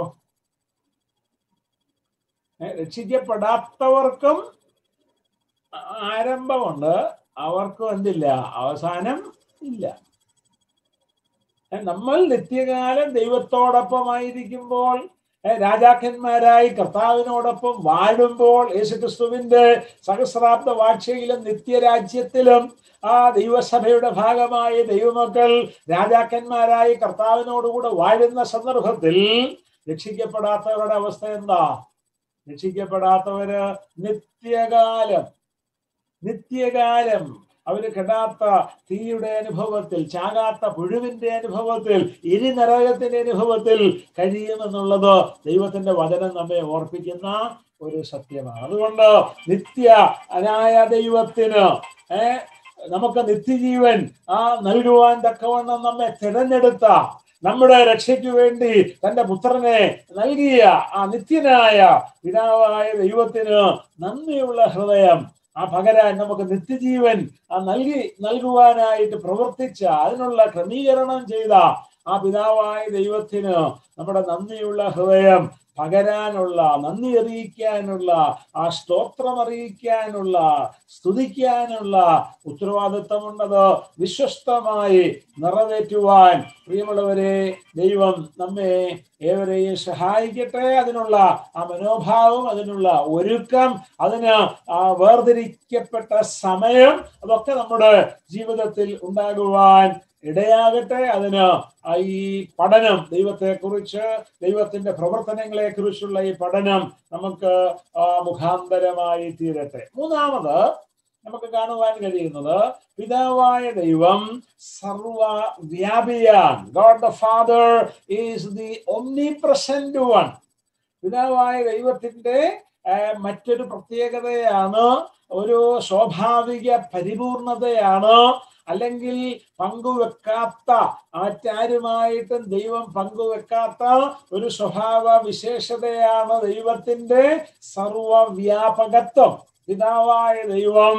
ഏ, രക്ഷിക്കപ്പെടാത്തവർക്കും ആരംഭമുണ്ട് അവർക്കും എന്തില്ല അവസാനം ഇല്ല ഏ, നമ്മൾ നിത്യകാലം ദൈവത്തോടൊപ്പമായിരിക്കുമ്പോൾ ഏ, രാജാക്കന്മാരായി കർത്താവിനോടൊപ്പം വാഴുമ്പോൾ യേശുക്രിസ്തുവിന്റെ സഹസ്രാബ്ദ വാഴ്ചയിലും നിത്യരാജ്യത്തിലും ആ ദൈവസഭയുടെ ഭാഗമായ ദൈവമക്കൾ രാജാക്കന്മാരായി കർത്താവിനോടുകൂടെ വാഴുന്ന സന്ദർഭത്തിൽ രക്ഷിക്കപ്പെടാത്തവരുടെ അവസ്ഥ എന്താ രക്ഷിക്കപ്പെടാത്തവര് നിത്യകാലം നിത്യകാലം അവര് കെടാത്ത തീയുടെ അനുഭവത്തിൽ ചാകാത്ത പുഴുവിന്റെ അനുഭവത്തിൽ ഇനി നരകത്തിന്റെ അനുഭവത്തിൽ കഴിയുമെന്നുള്ളത് ദൈവത്തിന്റെ വചനം നമ്മെ ഓർപ്പിക്കുന്ന ഒരു സത്യമാണ് അതുകൊണ്ട് നിത്യ അനായ ദൈവത്തിന് ഏ നമുക്ക് നിത്യജീവൻ ആ നൽകുവാൻ തക്കവണ്ണം നമ്മെ തിരഞ്ഞെടുത്ത നമ്മുടെ രക്ഷയ്ക്ക് വേണ്ടി തന്റെ പുത്രനെ നൽകിയ ആ നിത്യനായ പിതാവായ ദൈവത്തിന് നന്ദിയുള്ള ഹൃദയം ആ പകരാൻ നമുക്ക് നിത്യജീവൻ ആ നൽകി നൽകുവാനായിട്ട് പ്രവർത്തിച്ച അതിനുള്ള ക്രമീകരണം ചെയ്ത ആ പിതാവായ ദൈവത്തിന് നമ്മുടെ നന്ദിയുള്ള ഹൃദയം പകരാനുള്ള നന്ദി അറിയിക്കാനുള്ള ആ സ്തോത്രം അറിയിക്കാനുള്ള സ്തുതിക്കാനുള്ള ഉത്തരവാദിത്തമുണ്ടത് വിശ്വസ്തമായി നിറവേറ്റുവാൻ പ്രിയമുള്ളവരെ ദൈവം നമ്മെ ഏവരെയും സഹായിക്കട്ടെ അതിനുള്ള ആ മനോഭാവം അതിനുള്ള ഒരുക്കം അതിന് ആ വേർതിരിക്കപ്പെട്ട സമയം അതൊക്കെ നമ്മുടെ ജീവിതത്തിൽ ഉണ്ടാകുവാൻ ഇടയാകട്ടെ അതിന് ആ ഈ പഠനം ദൈവത്തെ കുറിച്ച് ദൈവത്തിന്റെ പ്രവർത്തനങ്ങളെ കുറിച്ചുള്ള ഈ പഠനം നമുക്ക് ആ മുഖാന്തരമായി തീരട്ടെ മൂന്നാമത് നമുക്ക് കാണുവാൻ കഴിയുന്നത് പിതാവായ ദൈവം സർവവ്യാപിയാൻ God the father is the omnipresent one പിതാവായ ദൈവത്തിന്റെ ആ, മറ്റൊരു പ്രത്യേകതയാണ് ഒരു സ്വാഭാവിക പരിപൂർണതയാണ് അല്ലെങ്കിൽ പങ്കുവെക്കാത്ത മറ്റാരുമായിട്ടും ദൈവം പങ്കുവെക്കാത്ത ഒരു സ്വഭാവ വിശേഷതയാണ് ദൈവത്തിന്റെ സർവവ്യാപകത്വം പിതാവായ ദൈവം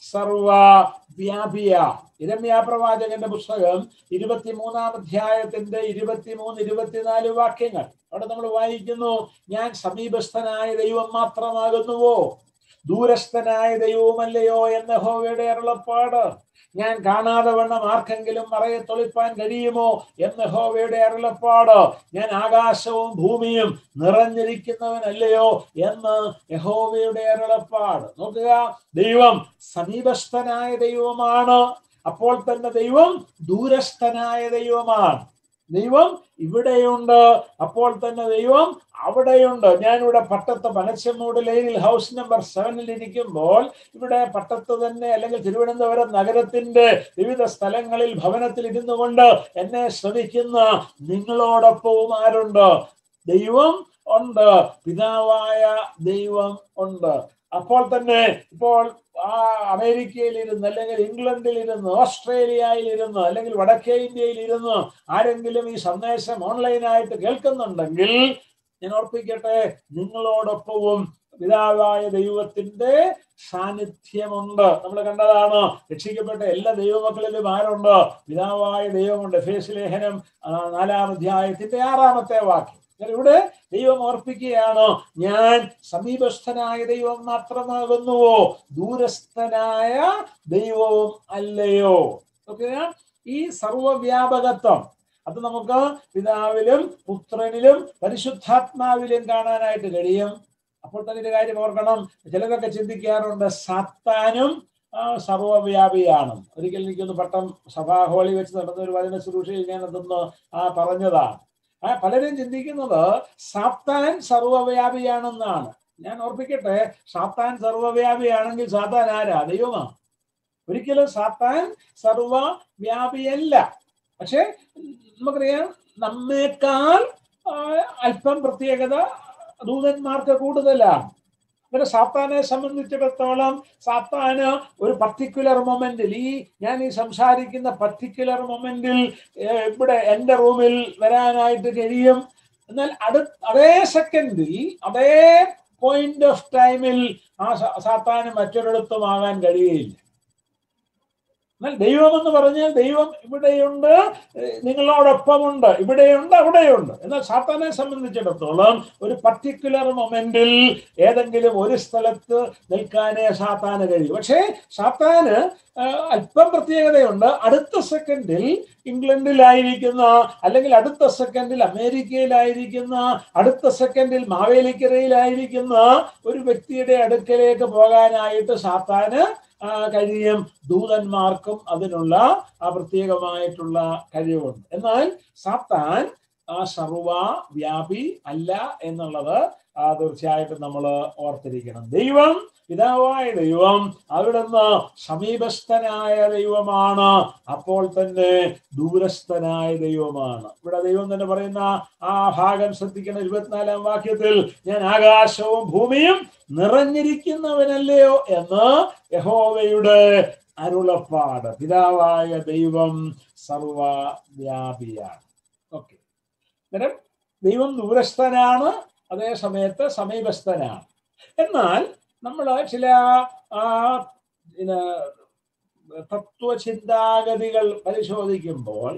സർവവ്യാപിയ ഇരമ്യാ പ്രവാചകന്റെ പുസ്തകം ഇരുപത്തിമൂന്നാം അധ്യായത്തിന്റെ ഇരുപത്തിമൂന്ന് ഇരുപത്തിനാല് വാക്യങ്ങൾ അവിടെ നമ്മൾ വായിക്കുന്നു ഞാൻ സമീപസ്ഥനായ ദൈവം മാത്രമാകുന്നുവോ ദൂരസ്ഥനായ ദൈവമല്ലയോ എന്ന ഹോവയുടെ അരുളപ്പാട് ഞാൻ കാണാതെ വണ്ണം ആർക്കെങ്കിലും മറയെ തൊളിപ്പാൻ കഴിയുമോ എന്ന് ഹോവയുടെ അരുളപ്പാട് ഞാൻ ആകാശവും ഭൂമിയും നിറഞ്ഞിരിക്കുന്നവനല്ലയോ എന്ന് യഹോവയുടെ അരുളപ്പാട് നോക്കുക ദൈവം സമീപസ്ഥനായ ദൈവമാണ് അപ്പോൾ തന്നെ ദൈവം ദൂരസ്ഥനായ ദൈവമാണ് ദൈവം ഇവിടെയുണ്ട് അപ്പോൾ തന്നെ ദൈവം അവിടെയുണ്ട് ഞാനിവിടെ പട്ടത്ത് പനച്ചമൂട് ലൈനിൽ ഹൗസ് നമ്പർ സെവനിൽ ഇരിക്കുമ്പോൾ ഇവിടെ പട്ടത്ത് തന്നെ അല്ലെങ്കിൽ തിരുവനന്തപുരം നഗരത്തിന്റെ വിവിധ സ്ഥലങ്ങളിൽ ഭവനത്തിൽ ഇരുന്നു കൊണ്ട് എന്നെ ശ്രമിക്കുന്ന നിങ്ങളോടൊപ്പവും ആരുണ്ട് ദൈവം ഉണ്ട് പിതാവായ ദൈവം ഉണ്ട് അപ്പോൾ തന്നെ ഇപ്പോൾ ആ അമേരിക്കയിൽ ഇരുന്ന് അല്ലെങ്കിൽ ഇംഗ്ലണ്ടിൽ ഇരുന്ന് ഓസ്ട്രേലിയയിൽ ഇരുന്ന് അല്ലെങ്കിൽ വടക്കേ ഇന്ത്യയിൽ ഇരുന്ന് ആരെങ്കിലും ഈ സന്ദേശം ഓൺലൈനായിട്ട് കേൾക്കുന്നുണ്ടെങ്കിൽ ഞാൻ ഓർപ്പിക്കട്ടെ നിങ്ങളോടൊപ്പവും പിതാവായ ദൈവത്തിന്റെ സാന്നിധ്യമുണ്ട് നമ്മൾ കണ്ടതാണ് രക്ഷിക്കപ്പെട്ട എല്ലാ ദൈവമക്കളിലും ആരുണ്ട് പിതാവായ ദൈവമുണ്ട് ഫേസ് ലേഖനം ആ, നാലാം അധ്യായത്തിന്റെ ആറാമത്തെ വാക്യം എന്നാൽ ഇവിടെ ദൈവം ഓർപ്പിക്കുകയാണ് ഞാൻ സമീപസ്ഥനായ ദൈവം മാത്രമാകുന്നുവോ ദൂരസ്ഥനായ ദൈവവും അല്ലയോ ഓക്കെ ഈ സർവവ്യാപകത്വം അത് നമുക്ക് പിതാവിലും പുത്രനിലും പരിശുദ്ധാത്മാവിലും കാണാനായിട്ട് കഴിയും അപ്പോൾ തന്നെ ഒരു കാര്യം ഓർക്കണം ചിലരൊക്കെ ചിന്തിക്കാറുണ്ട് സാത്താനും ആ, സർവവ്യാപിയാണ് ഒരിക്കൽ എനിക്കൊന്ന് പട്ടം സഭാ ഹോളി വെച്ച് നടന്ന ഒരു വചന ശുശ്രൂഷയിൽ ഞാൻ അതൊന്ന് ആ പറഞ്ഞതാണ് ആ പലരും ചിന്തിക്കുന്നത് സാത്താൻ സർവവ്യാപിയാണെന്നാണ് ഞാൻ ഓർപ്പിക്കട്ടെ സാത്താൻ സർവവ്യാപിയാണെങ്കിൽ സാത്താൻ ആരാ ദൈവമാണ് ഒരിക്കലും സാത്താൻ സർവവ്യാപിയല്ല പക്ഷെ നമുക്കറിയാം നമ്മേക്കാൾ ആ, അല്പം പ്രത്യേകത ദൂതന്മാർക്ക് കൂടുതലാണ് അങ്ങനെ സാത്താനെ സംബന്ധിച്ചിടത്തോളം സാത്താന് ഒരു പർട്ടിക്കുലർ മൊമെന്റിൽ ഈ ഞാൻ ഈ സംസാരിക്കുന്ന പർട്ടിക്കുലർ മൊമെന്റിൽ ഇവിടെ എൻ്റെ റൂമിൽ വരാനായിട്ട് കഴിയും എന്നാൽ അടു അതേ സെക്കൻഡിൽ അതേ പോയിന്റ് ഓഫ് ടൈമിൽ ആ സ- സാത്താന് മറ്റൊരിടത്തും ആകാൻ കഴിയുകയില്ല എന്നാൽ ദൈവം എന്ന് പറഞ്ഞാൽ ദൈവം ഇവിടെയുണ്ട് ഏഹ് നിങ്ങളോടൊപ്പമുണ്ട് ഇവിടെയുണ്ട് അവിടെയുണ്ട് എന്നാൽ സാത്താനെ സംബന്ധിച്ചിടത്തോളം ഒരു പർട്ടിക്കുലർ മൊമെന്റിൽ ഏതെങ്കിലും ഒരു സ്ഥലത്ത് നിൽക്കാനേ സാത്താന് കഴിയും പക്ഷേ സാത്താന് ആഹ് അല്പം പ്രത്യേകതയുണ്ട് അടുത്ത സെക്കൻഡിൽ ഇംഗ്ലണ്ടിലായിരിക്കുന്ന അല്ലെങ്കിൽ അടുത്ത സെക്കൻഡിൽ അമേരിക്കയിലായിരിക്കുന്ന അടുത്ത സെക്കൻഡിൽ മാവേലിക്കരയിലായിരിക്കുന്ന ഒരു വ്യക്തിയുടെ അടുക്കലേക്ക് പോകാനായിട്ട് സാത്താന് ആ, കഴിയും ദൂതന്മാർക്കും അതിനുള്ള ആ പ്രത്യേകമായിട്ടുള്ള കഴിവുണ്ട് എന്നാൽ സാത്താൻ ആ സർവ വ്യാപി അല്ല എന്നുള്ളത് ആ, തീർച്ചയായിട്ടും നമ്മൾ ഓർത്തിരിക്കണം ദൈവം പിതാവായ ദൈവം അവിടുന്ന് സമീപസ്ഥനായ ദൈവമാണ് അപ്പോൾ തന്നെ ദൂരസ്ഥനായ ദൈവമാണ് ഇവിടെ ദൈവം തന്നെ പറയുന്ന ആ ഭാഗം ശ്രദ്ധിക്കണം ഇരുപത്തിനാലാം വാക്യത്തിൽ ഞാൻ ആകാശവും ഭൂമിയും നിറഞ്ഞിരിക്കുന്നവനല്ലയോ എന്ന് യഹോവയുടെ അരുളപ്പാട് പിതാവായ ദൈവം സർവവ്യാപിയാണ് ഓക്കെ അന്നേരം ദൈവം ദൂരസ്ഥനാണ് അതേ സമയത്ത് സമീപസ്ഥനാണ് എന്നാൽ നമ്മൾ ചില ആ, പിന്നെ, തത്വചിന്താഗതികൾ പരിശോധിക്കുമ്പോൾ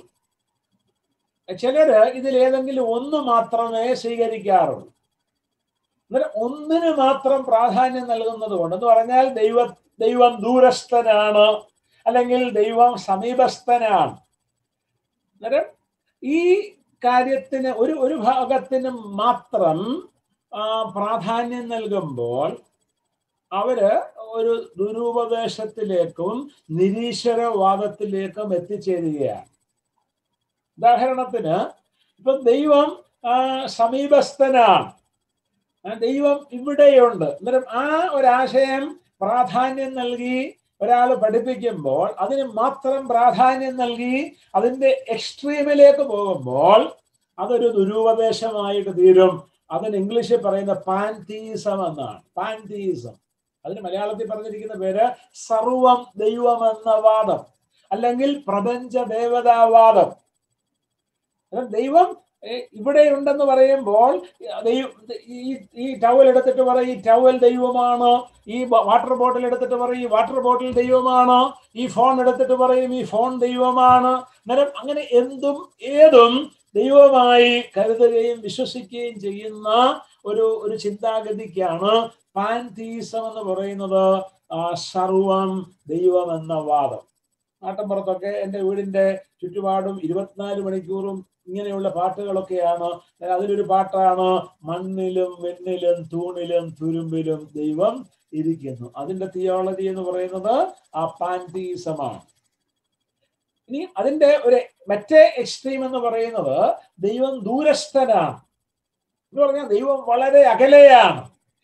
ചിലര് ഇതിൽ ഏതെങ്കിലും ഒന്ന് മാത്രമേ സ്വീകരിക്കാറുള്ളൂ അന്നേരം ഒന്നിന് മാത്രം പ്രാധാന്യം നൽകുന്നത് കൊണ്ട് എന്ന് പറഞ്ഞാൽ ദൈവ ദൈവം ദൂരസ്ഥനാണ് അല്ലെങ്കിൽ ദൈവം സമീപസ്ഥനാണ് അന്നേരം ഈ കാര്യത്തിന് ഒരു ഒരു ഭാഗത്തിന് മാത്രം ആ, പ്രാധാന്യം നൽകുമ്പോൾ അവര് ഒരു ദുരുപദേശത്തിലേക്കും നിരീശ്വരവാദത്തിലേക്കും എത്തിച്ചേരുകയാണ് ഉദാഹരണത്തിന് ഇപ്പൊ ദൈവം ആ, സമീപസ്ഥനാണ് ആ, ദൈവം ഇവിടെയുണ്ട് അന്നേരം ആ ഒരാശയം പ്രാധാന്യം നൽകി ഒരാൾ പഠിപ്പിക്കുമ്പോൾ അതിന് മാത്രം പ്രാധാന്യം നൽകി അതിന്റെ എക്സ്ട്രീമിലേക്ക് പോകുമ്പോൾ അതൊരു ദുരുപദേശമായിട്ട് തീരും അതിന് ഇംഗ്ലീഷിൽ പറയുന്ന പാൻതീസം എന്നാണ് പാൻതീസം അതിന് മലയാളത്തിൽ പറഞ്ഞിരിക്കുന്ന പേര് സർവം ദൈവം എന്ന വാദം അല്ലെങ്കിൽ പ്രപഞ്ച ദേവതാവാദം അന്നേരം ദൈവം ഏഹ്, ഇവിടെയുണ്ടെന്ന് പറയുമ്പോൾ ദൈവം ഈ ഈ ടവൽ എടുത്തിട്ട് പറയും ഈ ടവൽ ദൈവമാണ് ഈ വാട്ടർ ബോട്ടിൽ എടുത്തിട്ട് പറയും ഈ വാട്ടർ ബോട്ടിൽ ദൈവമാണ് ഈ ഫോൺ എടുത്തിട്ട് പറയും ഈ ഫോൺ ദൈവമാണ് അന്നേരം അങ്ങനെ എന്തും ഏതും ദൈവമായി കരുതുകയും വിശ്വസിക്കുകയും ചെയ്യുന്ന ഒരു ഒരു ചിന്താഗതിക്കാണ് പാൻതീസം എന്ന് പറയുന്നത് ആ, സർവം ദൈവം എന്ന വാദം നാട്ടിൻപുറത്തൊക്കെ എൻ്റെ വീടിന്റെ ചുറ്റുപാടും ഇരുപത്തിനാല് മണിക്കൂറും ഇങ്ങനെയുള്ള പാട്ടുകളൊക്കെയാണ് അതിലൊരു പാട്ടാണ് മണ്ണിലും വെണ്ണിലും തൂണിലും തുരുമ്പിലും ദൈവം ഇരിക്കുന്നു അതിന്റെ തിയോളജി എന്ന് പറയുന്നത് ആ പാൻതീസമാണ് ഇനി അതിന്റെ ഒരു മറ്റേ എക്സ്ട്രീം എന്ന് പറയുന്നത് ദൈവം ദൂരസ്ഥനാണ് എന്ന് പറഞ്ഞാൽ ദൈവം വളരെ അകലെയാണ്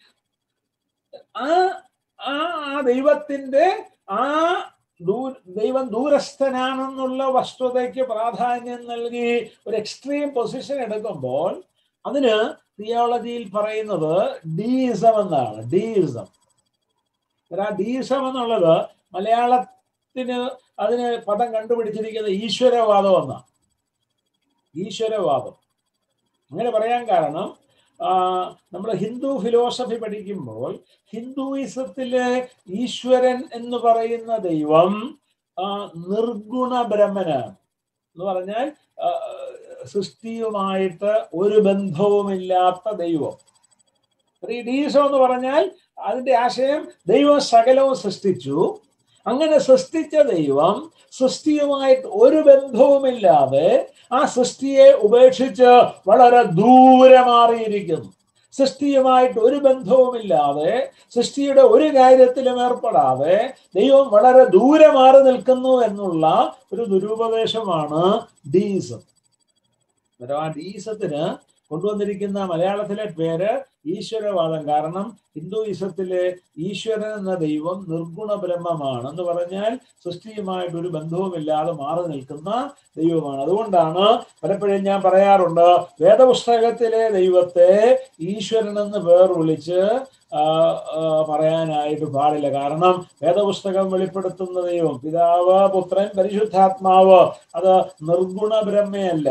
ആ ആ ആ ദൈവത്തിന്റെ ആ ദൂ ദൈവം ദൂരസ്ഥനാണെന്നുള്ള വസ്തുതയ്ക്ക് പ്രാധാന്യം നൽകി ഒരു എക്സ്ട്രീം പൊസിഷൻ എടുക്കുമ്പോൾ അതിന് തിയോളജിയിൽ പറയുന്നത് ഡീസം എന്നാണ് ഡീസം ആ ഡീസം എന്നുള്ളത് മലയാളത്തിന് അതിന് പദം കണ്ടുപിടിച്ചിരിക്കുന്നത് ഈശ്വരവാദം എന്നാണ് ഈശ്വരവാദം അങ്ങനെ പറയാൻ കാരണം നമ്മൾ ഹിന്ദു ഫിലോസഫി പഠിക്കുമ്പോൾ ഹിന്ദുയിസത്തിലെ ഈശ്വരൻ എന്ന് പറയുന്ന ദൈവം ആ, നിർഗുണ ബ്രഹ്മനാണ് എന്ന് പറഞ്ഞാൽ ആ, സൃഷ്ടിയുമായിട്ട് ഒരു ബന്ധവുമില്ലാത്ത ദൈവം ഈ ഡീസം എന്ന് പറഞ്ഞാൽ അതിന്റെ ആശയം ദൈവം സകലവും സൃഷ്ടിച്ചു അങ്ങനെ സൃഷ്ടിച്ച ദൈവം സൃഷ്ടിയുമായിട്ട് ഒരു ബന്ധവുമില്ലാതെ ആ സൃഷ്ടിയെ ഉപേക്ഷിച്ച് വളരെ ദൂരെ മാറിയിരിക്കുന്നു സൃഷ്ടിയുമായിട്ട് ഒരു ബന്ധവുമില്ലാതെ സൃഷ്ടിയുടെ ഒരു കാര്യത്തിലും ഏർപ്പെടാതെ ദൈവം വളരെ ദൂരെ മാറി നിൽക്കുന്നു എന്നുള്ള ഒരു ദുരുപദേശമാണ് ഡീസം അന്നേരം ആ ഡീസത്തിന് കൊണ്ടുവന്നിരിക്കുന്ന മലയാളത്തിലെ പേര് ഈശ്വരവാദം കാരണം ഹിന്ദുയിസത്തിലെ ഈശ്വരൻ എന്ന ദൈവം നിർഗുണ ബ്രഹ്മമാണ് എന്ന് പറഞ്ഞാൽ സൃഷ്ടിയുമായിട്ട് ഒരു ബന്ധവുമില്ലാതെ മാറി നിൽക്കുന്ന ദൈവമാണ് അതുകൊണ്ടാണ് പലപ്പോഴും ഞാൻ പറയാറുണ്ട് വേദപുസ്തകത്തിലെ ദൈവത്തെ ഈശ്വരൻ എന്ന് പേർ വിളിച്ച് ആ, ആ, പറയാനായിട്ട് പാടില്ല കാരണം വേദപുസ്തകം വെളിപ്പെടുത്തുന്ന ദൈവം പിതാവ് പുത്രൻ പരിശുദ്ധാത്മാവ് അത് നിർഗുണ ബ്രഹ്മയല്ല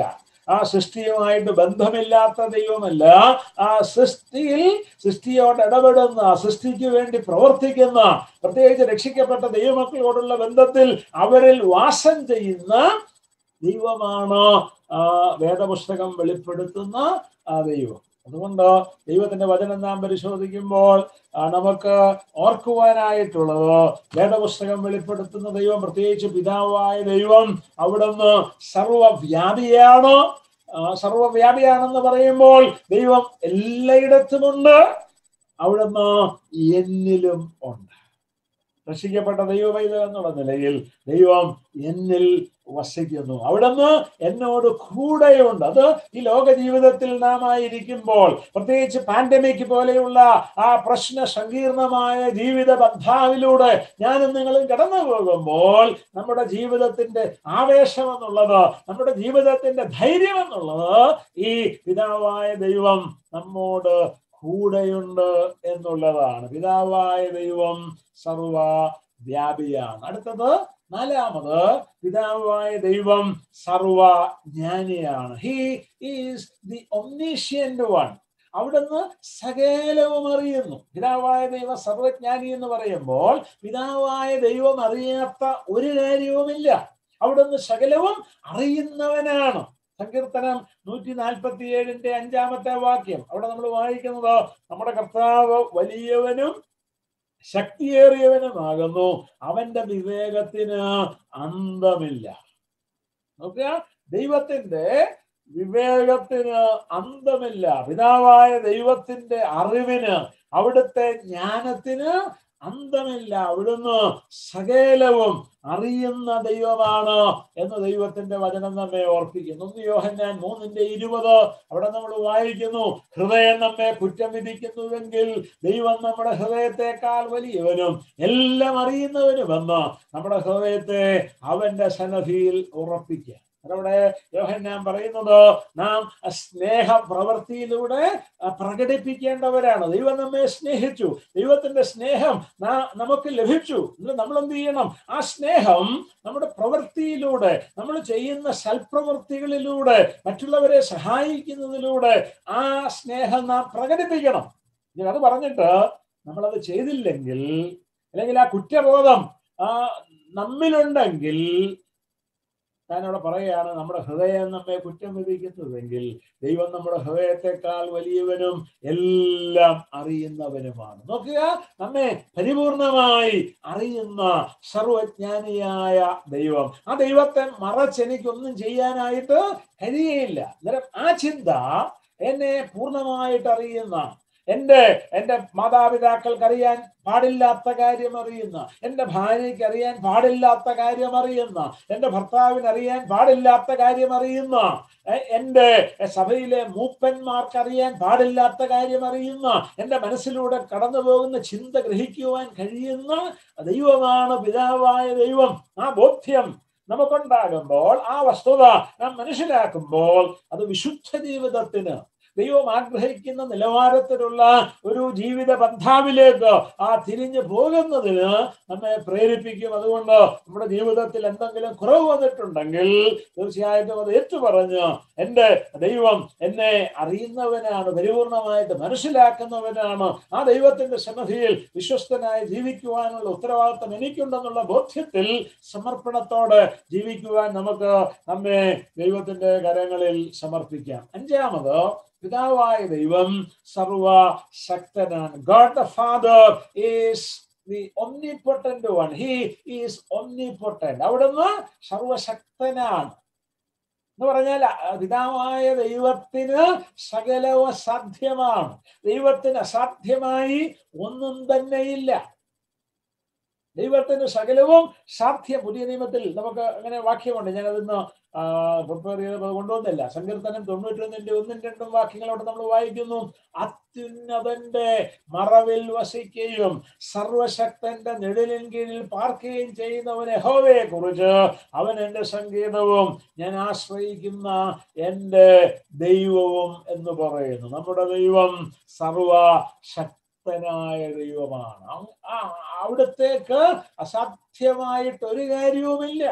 ആ സൃഷ്ടിയുമായിട്ട് ബന്ധമില്ലാത്ത ദൈവമല്ല ആ സൃഷ്ടിയിൽ സൃഷ്ടിയോട് ഇടപെടുന്ന സൃഷ്ടിക്ക് വേണ്ടി പ്രവർത്തിക്കുന്ന പ്രത്യേകിച്ച് രക്ഷിക്കപ്പെട്ട ദൈവമക്കളോടുള്ള ബന്ധത്തിൽ അവരിൽ വാസം ചെയ്യുന്ന ദൈവമാണ് ആ വേദപുസ്തകം വെളിപ്പെടുത്തുന്ന ആ ദൈവം അതുകൊണ്ട് ദൈവത്തിന്റെ വചനം നാം പരിശോധിക്കുമ്പോൾ ആ, നമുക്ക് ഓർക്കുവാനായിട്ടുള്ളത് വേദപുസ്തകം വെളിപ്പെടുത്തുന്ന ദൈവം പ്രത്യേകിച്ച് പിതാവായ ദൈവം അവിടുന്ന് സർവവ്യാപിയാണ് ആ, സർവവ്യാപിയാണെന്ന് പറയുമ്പോൾ ദൈവം എല്ലായിടത്തുമുണ്ട് അവിടുന്ന് എന്നിലും ഉണ്ട് രക്ഷിക്കപ്പെട്ട ദൈവവൈദ്യ എന്നുള്ള നിലയിൽ ദൈവം എന്നിൽ വസിക്കുന്നു അവിടുന്ന് എന്നോട് കൂടെയുണ്ട് അത് ഈ ലോക ജീവിതത്തിൽ നാം ആയിരിക്കുമ്പോൾ പ്രത്യേകിച്ച് പാൻഡമിക് പോലെയുള്ള ആ പ്രശ്ന സങ്കീർണമായ ജീവിത ബന്ധാവിലൂടെ ഞാനും നിങ്ങളും കടന്നു പോകുമ്പോൾ നമ്മുടെ ജീവിതത്തിന്റെ ആവേശം എന്നുള്ളത് നമ്മുടെ ജീവിതത്തിന്റെ ധൈര്യം എന്നുള്ളത് ഈ പിതാവായ ദൈവം നമ്മോട് കൂടെയുണ്ട് എന്നുള്ളതാണ് പിതാവായ ദൈവം സർവ വ്യാപിയാണ് അടുത്തത് നാലാമത് പിതാവായ ദൈവം സർവ ജ്ഞാനിയാണ് he is the omniscient one അവിടുന്ന് സകലവും അറിയുന്നു പിതാവായ ദൈവം സർവജ്ഞാനി എന്ന് പറയുമ്പോൾ പിതാവായ ദൈവം അറിയാത്ത ഒരു കാര്യവുമില്ല അവിടുന്ന് സകലവും അറിയുന്നവനാണ് സങ്കീർത്തനം നൂറ്റി നാൽപ്പത്തി ഏഴിന്റെ അഞ്ചാമത്തെ വാക്യം അവിടെ നമ്മൾ വായിക്കുന്നത് നമ്മുടെ കർത്താവ് വലിയവനും ശക്തിയേറിയവനുമാകുന്നു അവന്റെ വിവേകത്തിന് അന്തമില്ല നോക്കുക ദൈവത്തിന്റെ വിവേകത്തിന് അന്തമില്ല പിതാവായ ദൈവത്തിന്റെ അറിവിന് അവിടുത്തെ ജ്ഞാനത്തിന് അന്തമില്ല അവിടുന്ന് സകലവും അറിയുന്ന ദൈവമാണ് എന്ന് ദൈവത്തിന്റെ വചനം നമ്മെ ഓർപ്പിക്കുന്നു ഒന്ന് യോഹന്നാൻ മൂന്നിന്റെ ഇരുപത് അവിടെ നമ്മൾ വായിക്കുന്നു ഹൃദയം നമ്മെ കുറ്റം വിധിക്കുന്നുവെങ്കിൽ ദൈവം നമ്മുടെ ഹൃദയത്തെക്കാൾ വലിയവനും എല്ലാം അറിയുന്നവനുമെന്ന് നമ്മുടെ ഹൃദയത്തെ അവന്റെ സന്നദ്ധിയിൽ ഉറപ്പിക്കുക അതവിടെ യോഹന്നാൻ പറയുന്നത് നാം സ്നേഹ പ്രവൃത്തിയിലൂടെ പ്രകടിപ്പിക്കേണ്ടവരാണ് ദൈവം നമ്മെ സ്നേഹിച്ചു ദൈവത്തിന്റെ സ്നേഹം നമുക്ക് ലഭിച്ചു നമ്മൾ എന്ത് ചെയ്യണം ആ സ്നേഹം നമ്മുടെ പ്രവൃത്തിയിലൂടെ നമ്മൾ ചെയ്യുന്ന സൽപ്രവൃത്തികളിലൂടെ മറ്റുള്ളവരെ സഹായിക്കുന്നതിലൂടെ ആ സ്നേഹം നാം പ്രകടിപ്പിക്കണം അത് പറഞ്ഞിട്ട് നമ്മളത് ചെയ്തില്ലെങ്കിൽ അല്ലെങ്കിൽ ആ കുറ്റബോധം ആ നമ്മിലുണ്ടെങ്കിൽ ഞാനവിടെ പറയുകയാണ് നമ്മുടെ ഹൃദയം നമ്മെ കുറ്റം വിധിക്കുന്നതെങ്കിൽ ദൈവം നമ്മുടെ ഹൃദയത്തെക്കാൾ വലിയവനും എല്ലാം അറിയുന്നവനുമാണ് നോക്കുക നമ്മെ പരിപൂർണമായി അറിയുന്ന സർവജ്ഞാനിയായ ദൈവം ആ ദൈവത്തെ മറച്ചെനിക്കൊന്നും ചെയ്യാനായിട്ട് കഴിയയില്ല അന്നേരം ആ ചിന്ത എന്നെ പൂർണ്ണമായിട്ട് അറിയുന്ന എൻ്റെ എൻ്റെ മാതാപിതാക്കൾക്ക് അറിയാൻ പാടില്ലാത്ത കാര്യം അറിയുന്ന എൻ്റെ ഭാര്യയ്ക്ക് അറിയാൻ പാടില്ലാത്ത കാര്യം അറിയുന്ന എൻ്റെ ഭർത്താവിന് അറിയാൻ പാടില്ലാത്ത കാര്യം അറിയുന്ന എൻ്റെ സഭയിലെ മൂപ്പന്മാർക്ക് അറിയാൻ പാടില്ലാത്ത കാര്യം അറിയുന്ന എൻ്റെ മനസ്സിലൂടെ കടന്നു പോകുന്ന ചിന്ത ഗ്രഹിക്കുവാൻ കഴിയുന്ന ദൈവമാണ് പിതാവായ ദൈവം ആ ബോധ്യം നമുക്കുണ്ടാകുമ്പോൾ ആ വസ്തുത നാം മനസ്സിലാക്കുമ്പോൾ അത് വിശുദ്ധ ജീവിതത്തിന് ദൈവം ആഗ്രഹിക്കുന്ന നിലവാരത്തിലുള്ള ഒരു ജീവിത ബന്ധാവിലേക്ക് ആ തിരിഞ്ഞു പോകുന്നതിന് നമ്മെ പ്രേരിപ്പിക്കും അതുകൊണ്ട് നമ്മുടെ ജീവിതത്തിൽ എന്തെങ്കിലും കുറവ് വന്നിട്ടുണ്ടെങ്കിൽ തീർച്ചയായിട്ടും അത് ഏറ്റുപറഞ്ഞ് എൻ്റെ ദൈവം എന്നെ അറിയുന്നവനാണ് പരിപൂർണമായിട്ട് മനസ്സിലാക്കുന്നവനാണ് ആ ദൈവത്തിന്റെ സന്നദ്ധിയിൽ വിശ്വസ്തനായി ജീവിക്കുവാനുള്ള ഉത്തരവാദിത്വം എനിക്കുണ്ടെന്നുള്ള ബോധ്യത്തിൽ സമർപ്പണത്തോടെ ജീവിക്കുവാൻ നമുക്ക് നമ്മെ ദൈവത്തിന്റെ കരങ്ങളിൽ സമർപ്പിക്കാം അഞ്ചാമത് പിതാവായ ദൈവം സർവശക്തനാണ് God the father is the omnipotent one he is omnipotent അവിടുന്ന് സർവശക്തനാണ് എന്ന് പറഞ്ഞാൽ പിതാവായ ദൈവത്തിന് സകലവും സാധ്യമാണ് ദൈവത്തിന് അസാധ്യമായി ഒന്നും തന്നെയില്ല ദൈവത്തിന് സകലവും സാധ്യം പുതിയ നിയമത്തിൽ നമുക്ക് അങ്ങനെ വാക്യമുണ്ട് ഞാൻ അതിന്ന് പ്രിപ്പയർ ചെയ്ത് കൊണ്ടുവന്നില്ല സങ്കീർത്തനം തൊണ്ണൂറ്റൊന്നിന്റെ ഒന്നും രണ്ടും വാക്യങ്ങളോട് നമ്മൾ വായിക്കുന്നു അത്യുന്നതന്റെ മറവിൽ വസിക്കുകയും സർവശക്തന്റെ നിഴലിൻ കീഴിൽ പാർക്കുകയും ചെയ്യുന്നവൻ യഹോവയെ കുറിച്ച് അവൻ എൻ്റെ സംഗീതവും ഞാൻ ആശ്രയിക്കുന്ന എൻ്റെ ദൈവവും എന്ന് പറയുന്നു നമ്മുടെ ദൈവം സർവശക്തി ശക്തനായ ദൈവമാണ് അവിടത്തേക്ക് അസാധ്യമായിട്ട് ഒരു കാര്യവുമില്ല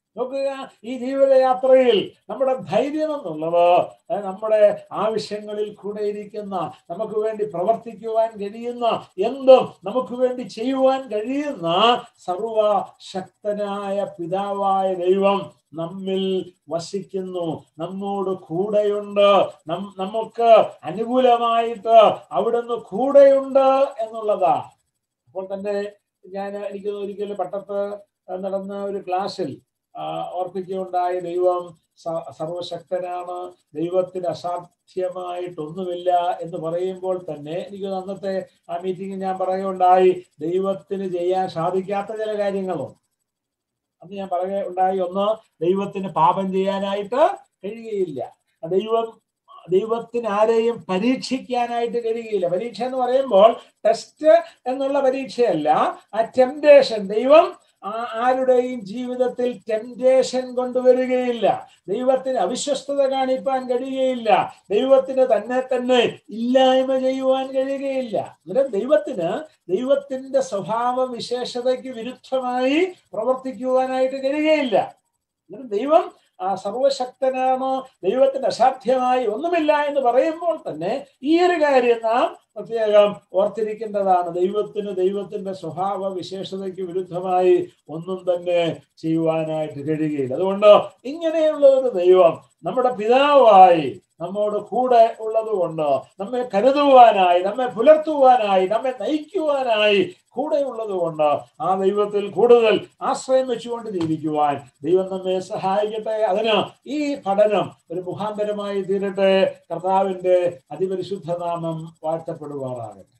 നോക്കുക ഈ ജീവിതയാത്രയിൽ നമ്മുടെ ധൈര്യം എന്നുള്ളത് ഏഹ്, നമ്മുടെ ആവശ്യങ്ങളിൽ കൂടെ ഇരിക്കുന്ന നമുക്ക് വേണ്ടി പ്രവർത്തിക്കുവാൻ കഴിയുന്ന എന്തും നമുക്ക് വേണ്ടി ചെയ്യുവാൻ കഴിയുന്ന സർവശക്തനായ പിതാവായ ദൈവം നമ്മിൽ വസിക്കുന്നു നമ്മോട് കൂടെയുണ്ട് നം- നമുക്ക് അനുകൂലമായിട്ട് അവിടുന്ന് കൂടെയുണ്ട് എന്നുള്ളതാ അപ്പോൾ തന്നെ ഞാൻ എനിക്ക് ഒരിക്കലും പട്ടത്ത് നടന്ന ഒരു ക്ലാസ്സിൽ ആ, ഓർപ്പിക്കുകയുണ്ടായ ദൈവം സ- സർവശക്തനാണ് ദൈവത്തിന് അസാധ്യമായിട്ടൊന്നുമില്ല എന്ന് പറയുമ്പോൾ തന്നെ എനിക്ക് അന്നത്തെ ആ മീറ്റിംഗിൽ ഞാൻ പറയുകയുണ്ടായി ദൈവത്തിന് ചെയ്യാൻ സാധിക്കാത്ത ചില കാര്യങ്ങളും അന്ന് ഞാൻ പറയുകയുണ്ടായി ഒന്ന് ദൈവത്തിന് പാപം ചെയ്യാനായിട്ട് കഴിയുകയില്ല ദൈവം ദൈവത്തിന് ആരെയും പരീക്ഷിക്കാനായിട്ട് കഴിയുകയില്ല പരീക്ഷ എന്ന് പറയുമ്പോൾ ടെസ്റ്റ് എന്നുള്ള പരീക്ഷയല്ല ആ ടെംപ്ടേഷൻ ദൈവം ആ- ആരുടെയും ജീവിതത്തിൽ ടെംപ്ടേഷൻ കൊണ്ടുവരികയില്ല ദൈവത്തിന് അവിശ്വസ്തത കാണിപ്പാൻ കഴിയുകയില്ല ദൈവത്തിന് തന്നെ തന്നെ ഇല്ലായ്മ ചെയ്യുവാൻ കഴിയുകയില്ല അന്നേരം ദൈവത്തിന് ദൈവത്തിന്റെ സ്വഭാവ വിശേഷതയ്ക്ക് വിരുദ്ധമായി പ്രവർത്തിക്കുവാനായിട്ട് കഴിയുകയില്ല അന്നേരം ദൈവം ആ സർവശക്തനാണ് ദൈവത്തിന് അസാധ്യമായി ഒന്നുമില്ല എന്ന് പറയുമ്പോൾ തന്നെ ഈ ഒരു കാര്യം നാം പ്രത്യേകം ഓർത്തിരിക്കേണ്ടതാണ് ദൈവത്തിന് ദൈവത്തിന്റെ സ്വഭാവ വിശേഷതയ്ക്ക് വിരുദ്ധമായി ഒന്നും തന്നെ ചെയ്യുവാനായിട്ട് കഴിയുകയില്ല അതുകൊണ്ട് ഇങ്ങനെയുള്ള ഒരു ദൈവം നമ്മുടെ പിതാവായി നമ്മോട് കൂടെ ഉള്ളത് കൊണ്ട് നമ്മെ കരുതുവാനായി നമ്മെ പുലർത്തുവാനായി നമ്മെ നയിക്കുവാനായി കൂടെ ഉള്ളത് കൊണ്ട് ആ ദൈവത്തിൽ കൂടുതൽ ആശ്രയം വെച്ചുകൊണ്ട് ജീവിക്കുവാൻ ദൈവം നമ്മെ സഹായിക്കട്ടെ അതിന് ഈ പഠനം ഒരു മുഖാന്തരമായി തീരട്ടെ കർത്താവിന്റെ അതിപരിശുദ്ധ നാമം വാഴ്ത്തപ്പെടുവാറാകട്ടെ